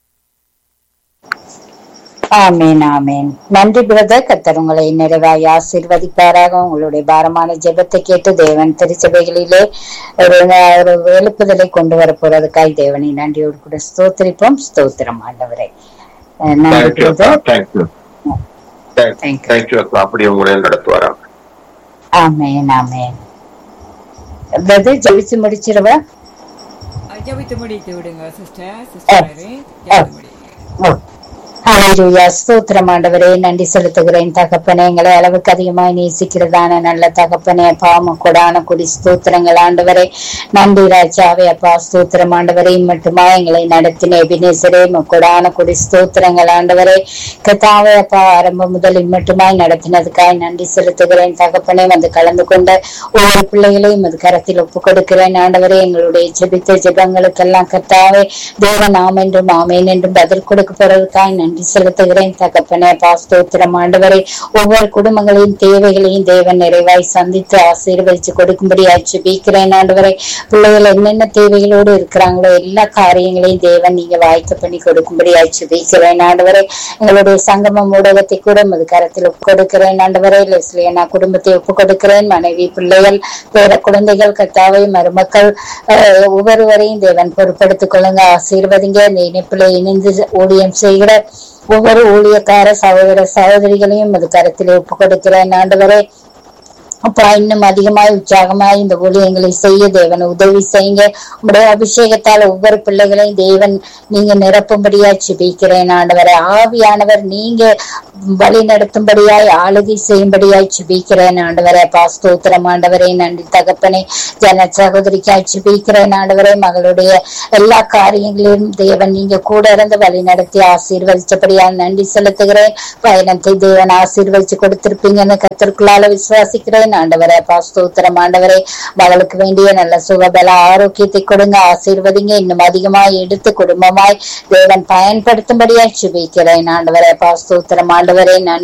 ஆமேன் ஆமேன் நன்றி பிரதர் கத்தர் உங்களை நிறைவாய் ஆசீர்வதிப்பாராக உங்களுடைய பாரமான ஜெபத்தை கேட்டு தேவன் திருச்சபைகளிலே ஒரு ஒரு எழுப்புதலை கொண்டு வர போறதுக்காய் தேவனை நன்றியோடு கூட ஸ்தோத்திரிப்போம் ஸ்தோத்திரம் ஆண்டவரை அஹ் நன்றி thank you brother thank you Thank you. Thank you அப்படி உங்களை நடத்துவாராம் ஆமேன் ஆமேன் அதாவது ஜெபிச்சு முடிச்சிருவா ஜபித்து முடித்து விடுங்க சிஸ்டர் சிஸ்டர் ஜபித்து முடிங்க ஓ. ஹalleluya ஸ்தோத்திரம் ஆண்டவரே நன்றி செலுத்துகிறேன் தகப்பனே எங்களை அளவுக்கு அதிகமாய் நேசிக்கிறதான நல்ல தகப்பனே அப்பா கொடான குடி ஸ்தோத்திரங்கள் ஆண்டவரே நன்றி ராஜாவே அப்பா ஸ்தோத்திரம் ஆண்டவரே மட்டுமா எங்களை நடத்தின எபினேசரே கொடான குடி ஸ்தோத்திரங்கள் ஆண்டவரே கத்தாவே அப்பா ஆரம்பம் முதல் மட்டுமாய் நடத்தினதுக்காய் நன்றி செலுத்துகிறேன் தகப்பனே வந்து கலந்து கொண்ட ஒவ்வொரு பிள்ளைகளையும் அது கரத்தில் ஒப்பு கொடுக்கிறேன் ஆண்டவரே எங்களுடைய ஜெபித்த ஜெபங்களுக்கெல்லாம் கத்தாவே தேவன் ஆம் என்றும் ஆமேன் என்றும் பதில் கொடுக்க போறதுக்காய் நன்றி செலுத்துகிறேன் தகப்பனே பாஸ்தோத்திரம் ஆண்டவரே ஒவ்வொரு குடும்பங்களின் தேவைகளையும் தேவன் நிறைவாய் சந்தித்து ஆசீர்வதிச்சு கொடுக்கும்படி ஜெபிக்கிறேன் ஆண்டவரே பிள்ளைகள் என்னென்ன தேவைகளோடு இருக்கிறாங்களோ எல்லா காரியங்களையும் தேவன் நீங்க வாய்க்க பண்ணி கொடுக்கும்படி ஜெபிக்கிறேன் ஆண்டவரே எங்களுடைய சங்கமம் ஊடகத்தை கூட உமது கரத்தில் ஒப்பு கொடுக்கிறேன் ஆண்டவரே லெஸ்லியனா குடும்பத்தை ஒப்பு கொடுக்கிறேன் மனைவி பிள்ளைகள் பேர குழந்தைகள் கத்தாவை மருமக்கள் அஹ், ஒவ்வொருவரையும் தேவன் பொறுப்படுத்திக் கொள்ளுங்க ஆசீர்வதிங்க இந்த இணைப்பில் இணைந்து ஊழியம் செய்கிற ஒவ்வொரு ஊழியக்கார சகோதர சகோதரிகளையும் அது கருத்தில் ஒப்பு கொடுக்கிறேன் ஆண்டவரே அப்பா இன்னும் அதிகமாய் உற்சாகமாய் இந்த ஊழியங்களை செய்ய தேவன் உதவி செய்யுங்க உங்களுடைய அபிஷேகத்தால் ஒவ்வொரு பிள்ளைகளையும் தேவன் நீங்க நிரப்பும்படியா சிபிக்கிறேன் ஆண்டவரை ஆவியானவர் நீங்க வழி நடத்தும்படியாய் ஆளுகை செய்யும்படியாய் சிபிக்கிறேன் ஆண்டவரை பாஸ்தோத்திரம் ஆண்டவரே நன்றி தகப்பனே ஜன சகோதரிக்காய் சிபிக்கிறேன் ஆண்டவரே மகளுடைய எல்லா காரியங்களிலும் தேவன் நீங்க கூட இருந்து வழி நடத்தி ஆசீர்வதிச்சபடியால் நன்றி செலுத்துகிறேன் பயணத்தை தேவன் ஆசீர்வதிச்சு கொடுத்திருப்பீங்கன்னு கத்திற்குள்ளால விசுவாசிக்கிறேன் ஆண்டவரே பாஸ்தோத்திரம் ஆண்டவரே மகளுக்கு வேண்டிய நல்ல சுகபல ஆரோக்கியத்தை கொடுங்க ஆசீர்வதிங்க இன்னும் அதிகமாய் எடுத்து குடும்பமாய் தேவன் பயன்படுத்தும்படியாய் சுபிக்கிறேன் ஆண்டவரே பாஸ்தோத்திரம் ஆண்டவரே நன்றி